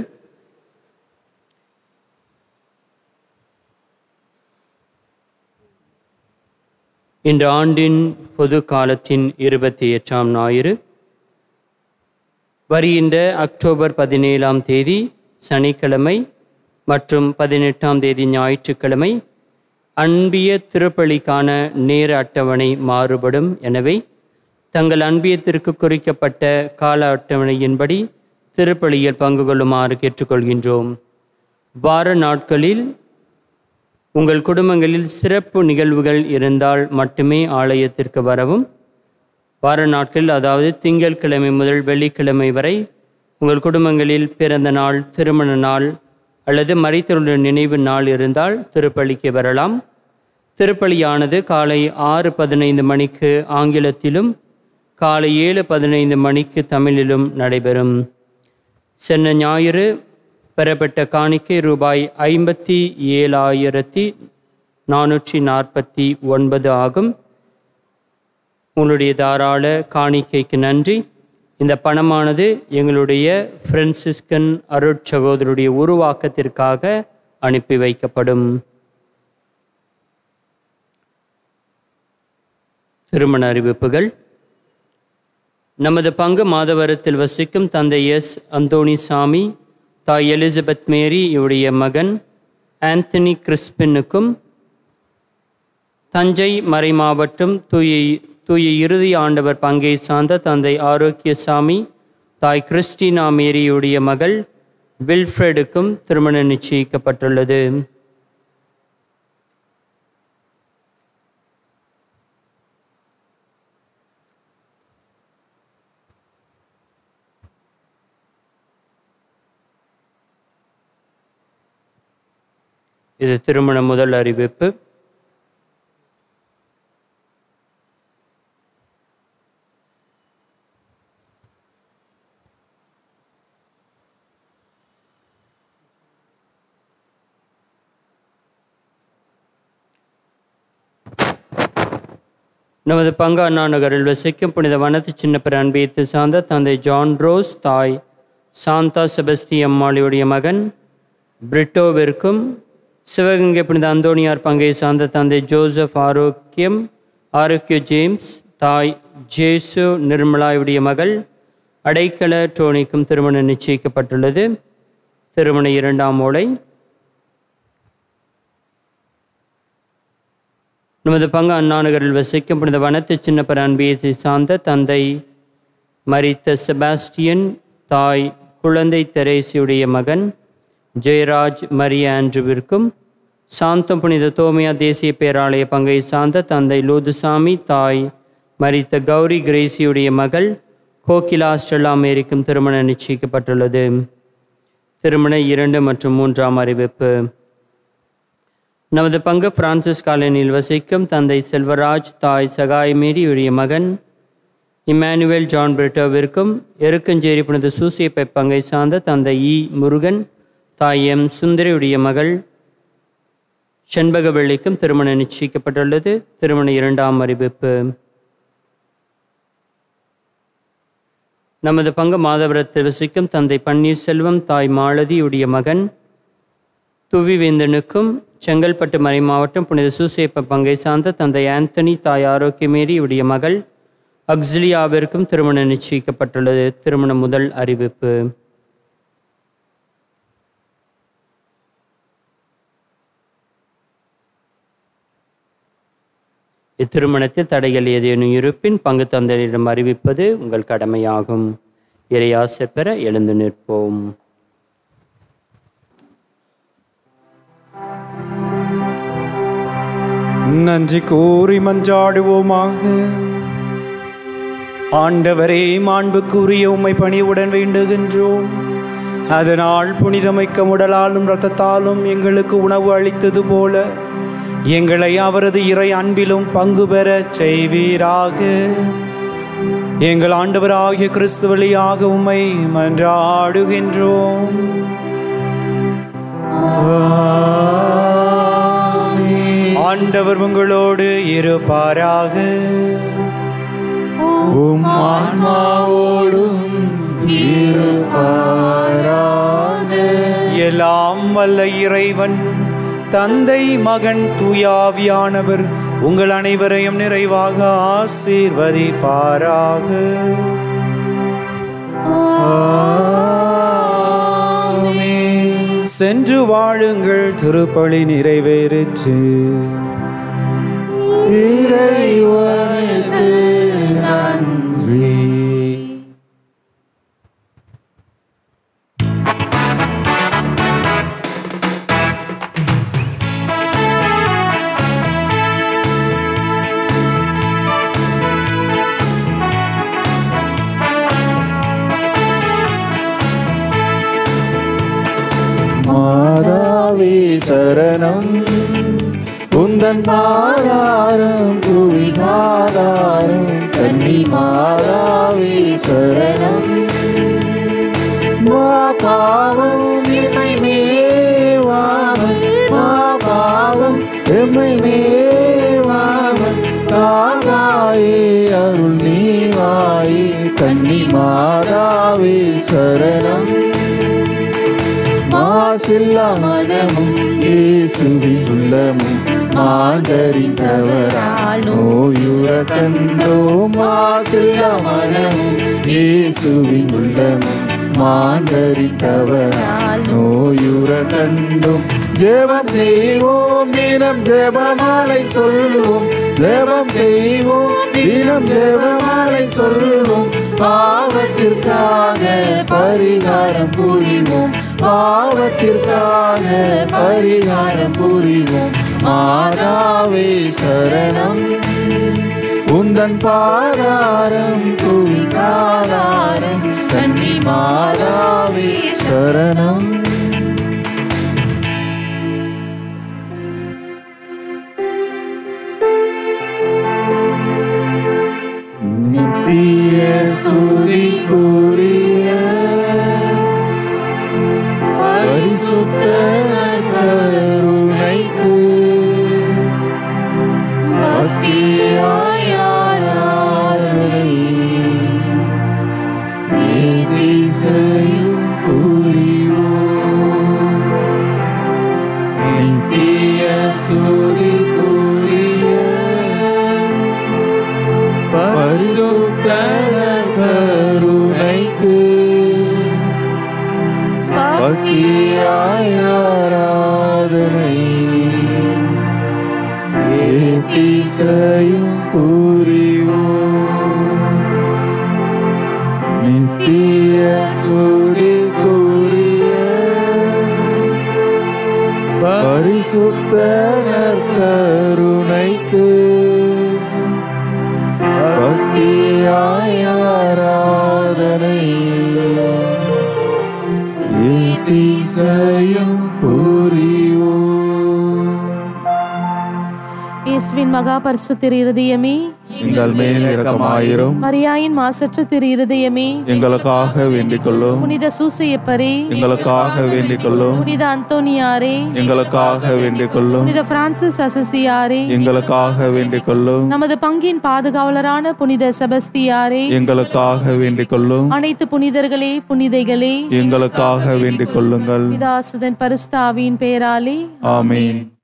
இந்த ஆண்டின் பொது காலத்தின் இருபத்தி எட்டாம் ஞாயிறு வருகின்ற அக்டோபர் பதினேழாம் தேதி சனிக்கிழமை மற்றும் பதினெட்டாம் தேதி ஞாயிற்றுக்கிழமை அன்பிய திருப்பலிக்கான நேர அட்டவணை மாறுபடும் எனவே தங்கள் அன்பியத்திற்கு குறிக்கப்பட்ட கால அட்டவணையின்படி திருப்பலியில் பங்கு கொள்ளுமாறு கேட்டுக்கொள்கின்றோம் வார நாட்களில் உங்கள் குடும்பங்களில் சிறப்பு நிகழ்வுகள் இருந்தால் மட்டுமே ஆலயத்திற்கு வரவும் வார நாட்களில் அதாவது திங்கட்கிழமை முதல் வெள்ளிக்கிழமை வரை உங்கள் குடும்பங்களில் பிறந்த நாள் திருமண நாள் அல்லது மறைத்தருடைய நினைவு நாள் இருந்தால் திருப்பலிக்கு வரலாம் திருப்பலியானது காலை ஆறு பதினைந்து மணிக்கு ஆங்கிலத்திலும் காலை ஏழு பதினைந்து மணிக்கு தமிழிலும் நடைபெறும் சென்ற ஞாயிறு பெறப்பட்ட காணிக்கை ரூபாய் ஐம்பத்தி ஏழாயிரத்தி நானூற்றி நாற்பத்தி ஒன்பது ஆகும் உங்களுடைய தாராள காணிக்கைக்கு நன்றி இந்த பணமானது எங்களுடைய பிரான்சிஸ்கன் அருட்சகோதருடைய உருவாக்கத்திற்காக அனுப்பி வைக்கப்படும் திருமண அறிவிப்புகள் நமது பங்கு மாதவரத்தில் வசிக்கும் தந்தை எஸ் அந்தோணி சாமி தாய் எலிசபெத் மேரி இவருடைய மகன் ஆந்தனி கிறிஸ்பினுக்கும் தஞ்சை மறை மாவட்டம் தூய தூய இறுதி ஆண்டவர் பங்கை சார்ந்த தந்தை ஆரோக்கியசாமி தாய் கிறிஸ்டினா மேரியுடைய மகள் வில்ஃப்ரெடுக்கும் திருமணம் நிச்சயிக்கப்பட்டுள்ளது இது திருமண முதல் அறிவிப்பு நமது பங்கு அண்ணா நகரில் வசிக்கும் புனித வனத்து சின்னப்பர் அன்பியத்தை சார்ந்த தந்தை ஜான் ரோஸ் தாய் சாந்தா செபஸ்தி அம்மாளியுடைய மகன் பிரிட்டோவிற்கும் சிவகங்கை புனித அந்தோணியார் பங்கை சார்ந்த தந்தை ஜோசப் ஆரோக்கியம் ஆரோக்கிய ஜேம்ஸ் தாய் ஜேசு நிர்மலாவுடைய மகள் அடைக்கல டோனிக்கும் திருமணம் நிச்சயிக்கப்பட்டுள்ளது திருமண இரண்டாம் ஓலை நமது பங்கு அண்ணாநகரில் வசிக்கும் புனித வனத்து சின்னப்பர் அன்பியத்தை சார்ந்த தந்தை மரித்த செபாஸ்டியன் தாய் குழந்தை தெரேசியுடைய மகன் ஜெயராஜ் மரிய ஆண்ட்ருவிற்கும் சாந்தம் புனித தோமியா தேசிய பேராலய பங்கை சார்ந்த தந்தை லூதுசாமி தாய் மரித்த கௌரி கிரேசியுடைய மகள் கோகிலா ஸ்டெல்லா மேரிக்கும் திருமணம் நிச்சயிக்கப்பட்டுள்ளது திருமண இரண்டு மற்றும் மூன்றாம் அறிவிப்பு நமது பங்கு பிரான்சிஸ் காலனியில் வசிக்கும் தந்தை செல்வராஜ் தாய் சகாய் மேரியுடைய மகன் இம்மானுவேல் ஜான் பிரிட்டோவிற்கும் எருக்கஞ்சேரி புனித சூசியப்பை பங்கை சார்ந்த தந்தை இ முருகன் தாய் எம் சுந்தரியுடைய மகள் செண்பகவெள்ளிக்கும் திருமணம் நிச்சயிக்கப்பட்டுள்ளது திருமண இரண்டாம் அறிவிப்பு நமது பங்கு மாதவரத்தில் வசிக்கும் தந்தை பன்னீர்செல்வம் தாய் மாலதியுடைய மகன் துவிவேந்தனுக்கும் செங்கல்பட்டு மறை மாவட்டம் புனித சூசேப்ப பங்கை சார்ந்த தந்தை ஆந்தனி தாய் ஆரோக்கியமேரி உடைய மகள் அக்ஸிலியாவிற்கும் திருமணம் நிச்சயிக்கப்பட்டுள்ளது திருமண முதல் அறிவிப்பு இத்திருமணத்தில் தடைகள் ஏதேனும் இருப்பின் பங்கு தந்தையரிடம் அறிவிப்பது உங்கள் கடமையாகும் இறையாசை பெற எழுந்து நிற்போம் நன்றி கூறி மன்றாடுவோமாக ஆண்டவரே மாண்புக்குரிய உம்மை பணிவுடன் வேண்டுகின்றோம் அதனால் புனிதமைக்க உடலாலும் இரத்தத்தாலும் எங்களுக்கு உணவு அளித்தது போல எங்களை அவரது இறை அன்பிலும் பங்கு பெறச் செய்வீராக எங்கள் ஆண்டவராகிய கிறிஸ்து வழியாக உம்மை மன்றாடுகின்றோம் ஆண்டவர் உங்களோடு இருப்பாராக உம் ஆன்மாவோடும் இருப்பாராக எல்லாம் வல்ல இறைவன் தந்தை மகன் தூயாவியானவர் உங்கள் அனைவரையும் நிறைவாக ஆசீர்வதிப்பாராக சென்று வாழுங்கள் திருப்பலி நிறைவேறிற்று இறைவனுக்கு நன்றி மாதாவே சரணம் உந்தன் பாதாரம் புவிகாதாரம் கன்னி மாதாவே சரணம் மா பாவம் எம்மை மேவாமல் மா பாவம் எம்மை மேவாமல் தாவாயே அருள் நீவாயே கன்னி மாதாவே சரணம் மாசில்லா மனமும் இயேசுவின் உள்ளமும் மாந்தறிந்தவரால் நோயுற கண்டோ மாசில்லா மனமும் இயேசுவின் உள்ளமும் மாந்தறிந்தவரால் நோயுற கண்டோம் ஜெபம் செய்வோம் தினம் ஜெபமாலை சொல்வோம் ஜெபம் செய்வோம் தினம் ஜெபமாலை சொல்வோம் பாவத்திற்காக பரிகாரம் புரிவோம் பாவத்திற்காக பரிகாரம் புரிவோம் மாதாவே சரணம் உந்தன் பாதாரம் புவிகாதாரம் கன்னி மாதாவே சரணம் நித்திய சுதிக்குரிய பரிசுத்த கருணைக்கு பக்தியாயாரை நீதிசையும் புரிவோம் நித்திய சுதிக்குரிய பரிசுத்த கருணைக்கு பக்தியாயாராதனை ஏத்திசையும் புரிவோம் நித்திய சுதி கூறிய பரிசுத்த நற்கருணைக்கு பக்தியாய் ஆராதனை ஏத்திசையும் புரிவோம் இயேசுவின் மகா பரிசு திரு இருதயமே எங்கள் மேல் இரக்கமாயிரும் மரியாயின் மாசற்ற திரு இருதயமே எங்களுக்காக வேண்டிக் கொள்ளும் புனித சூசையப்பரே எங்களுக்காக வேண்டிக் கொள்ளும் புனித அந்தோனியாரே எங்களுக்காக வேண்டிக் கொள்ளும் புனித பிரான்சிஸ் அசசியாரே எங்களுக்காக வேண்டிக் கொள்ளும் நமது பங்கின் பாதுகாவலரான புனித செபஸ்தியாரே எங்களுக்காக வேண்டிக் கொள்ளும் அனைத்து புனிதர்களே புனிதைகளே எங்களுக்காக வேண்டிக் கொள்ளுங்கள் பிதாசுதன் பரிஸ்தாவின் பெயராலே ஆமீன்